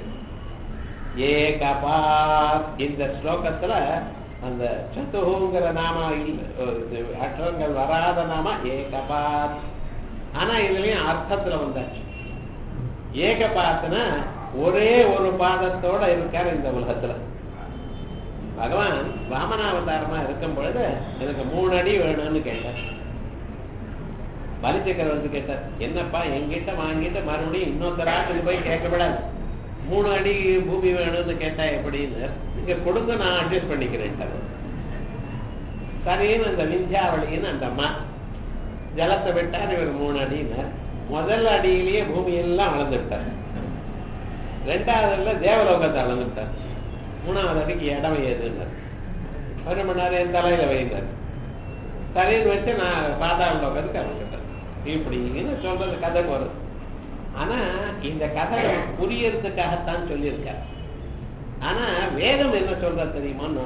ஏகபாத் இந்த ஸ்லோகத்துல அந்த சதுங்கிற நாம அற்றங்கள் வராத நாம ஏகபாத் ஆனா இதுலயும் அர்த்தத்துல வந்தாச்சு ஏகபாத்னா ஒரே ஒரு பாதத்தோட இருக்காரு இந்த உலகத்துல பகவான் வாமனாவதாரமா இருக்கும் பொழுது எனக்கு மூணு அடி வேணும்னு கேட்டார் பலிச்சக்கரவர்த்தி கேட்டார் என்னப்பா என்கிட்ட வாங்கிட்டு மறுபடியும் இன்னொருத்தராட்டுக்கு போய் கேட்கப்படாது மூணு அடி பூமி வேணும்னு கேட்டா எப்படின்னு நீங்க கொடுங்க நான் அட்ஜஸ்ட் பண்ணிக்கிறேன் சரின்னு அந்த விந்தியாவளின்னு அந்த அம்மா ஜலத்தை விட்டார் இவர் மூணு அடினார் முதல் அடியிலேயே பூமியெல்லாம் வளர்ந்துட்டார் ரெண்டாவதுல தேவலோகத்தை அளந்துட்டார் மூணாவது அடிக்கு இடம் ஏதுன்னார் ஒரு மணி நேரம் என் தலையில வைந்தார் தலையில் வச்சு நான் பாதாள லோகத்துக்கு அமைச்சிட்டேன் இப்படின்னு சொல்றது கதை போறது ஆனா இந்த கதை புரியறதுக்காகத்தான் சொல்லியிருக்கார் ஆனா வேதம் என்ன சொல்ற தெரியுமோன்னா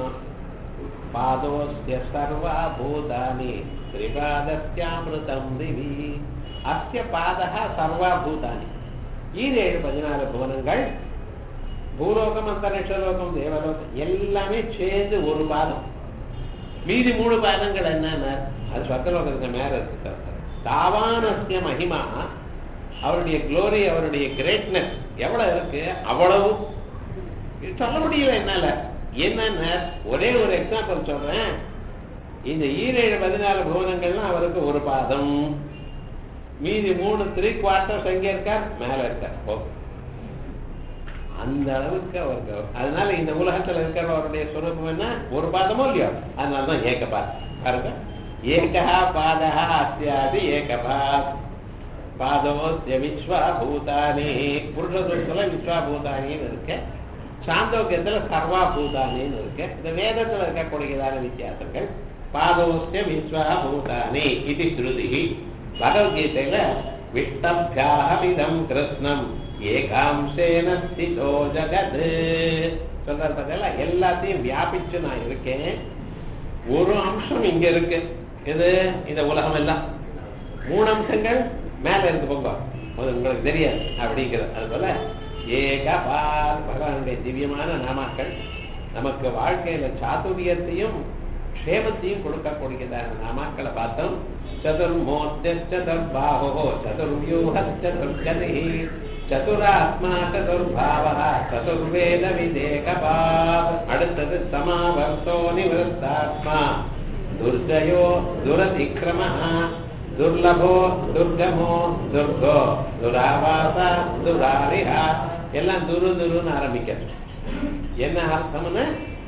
பாதோஸ்ய சர்வா பூதானி திரிபாதஸ்யாமிருதம் திவி அஸ்ய பாதா சர்வா பூதானி ஈரேழு பதினாலு புவனங்கள் பூலோகம் அந்தரிஷலோகம் தேவலோகம் எல்லாமே சேர்ந்து ஒரு பாதம் மீதி மூணு பாதங்கள் என்னன்னா அது சொர்க்கலோகத்துக்கு மேல இருக்கு சார் தாவானஸ்ய மகிமா அவருடைய குளோரி அவருடைய கிரேட்னஸ் எவ்வளவு இருக்கு அவ்வளவு இது சொல்ல முடியல என்னால என்னன்னா ஒரே ஒரு எக்ஸாம்பிள் சொல்றேன் இந்த ஈரேழு பதினாலு புவனங்கள்லாம் அவருக்கு ஒரு பாதம் மீதி மூணு த்ரீ குவார்டர்ஸ் எங்க இருக்கார் மேல இருக்கார் ஓகே அந்த அளவுக்கு அவருக்கு அதனால இந்த உலகத்துல இருக்கிறவருடைய சுரூபம் என்ன ஒரு பாதமோ இல்லையோ அதனாலதான் ஏகபாத் பாருங்க ஏகா பாதா அத்தியாதி ஏகபாத் பாதோஸ்ய விஸ்வா பூதானி புருஷத்துல விஸ்வா பூதானின்னு இருக்கு சாந்தோக்கியத்துல சர்வா பூதானின்னு இருக்கு இந்த வேதத்துல இருக்கக்கூடியதான வித்தியாசங்கள் பாதோஸ்ய விஸ்வா பூதானி இது ஸ்ருதி பகவத்கீதையில விஷ்டபியாகமிதம் கிருஷ்ணம் ஏகாம்சேன ஸ்திதோ ஜகத் சொல்றாரு பார்த்தீங்களா எல்லாத்தையும் வியாபிச்சு நான் இருக்கேன் ஒரு அம்சம் இங்க இருக்கு இது இந்த உலகம் எல்லாம் மூணு அம்சங்கள் மேல இருந்து போங்க அது உங்களுக்கு தெரியாது அப்படிங்கிறது அது போல ஏகபால் பகவானுடைய திவ்யமான நாமாக்கள் நமக்கு வாழ்க்கையில சாதுரியத்தையும் க்ஷேமத்தையும் கொடுக்கக்கூடியதான நாமாக்களை பார்த்தோம் சதுர்மூர்த்தி சதுர்பாஹோ சதுர்வியூஹ சதுர்கதி சதுராத்மா சதுர்பாவ சதுர்வேத விதேகபாத் அடுத்தது சமாவர்த்தோ நிவர்த்தாத்மா துர்ஜயோ துரதிக்ரம துர்லபோ துர்கமோ துர்கோ துராவாச துராரிஹா எல்லாம் துரு துருன்னு ஆரம்பிக்கிறது என்ன அர்த்தம்னு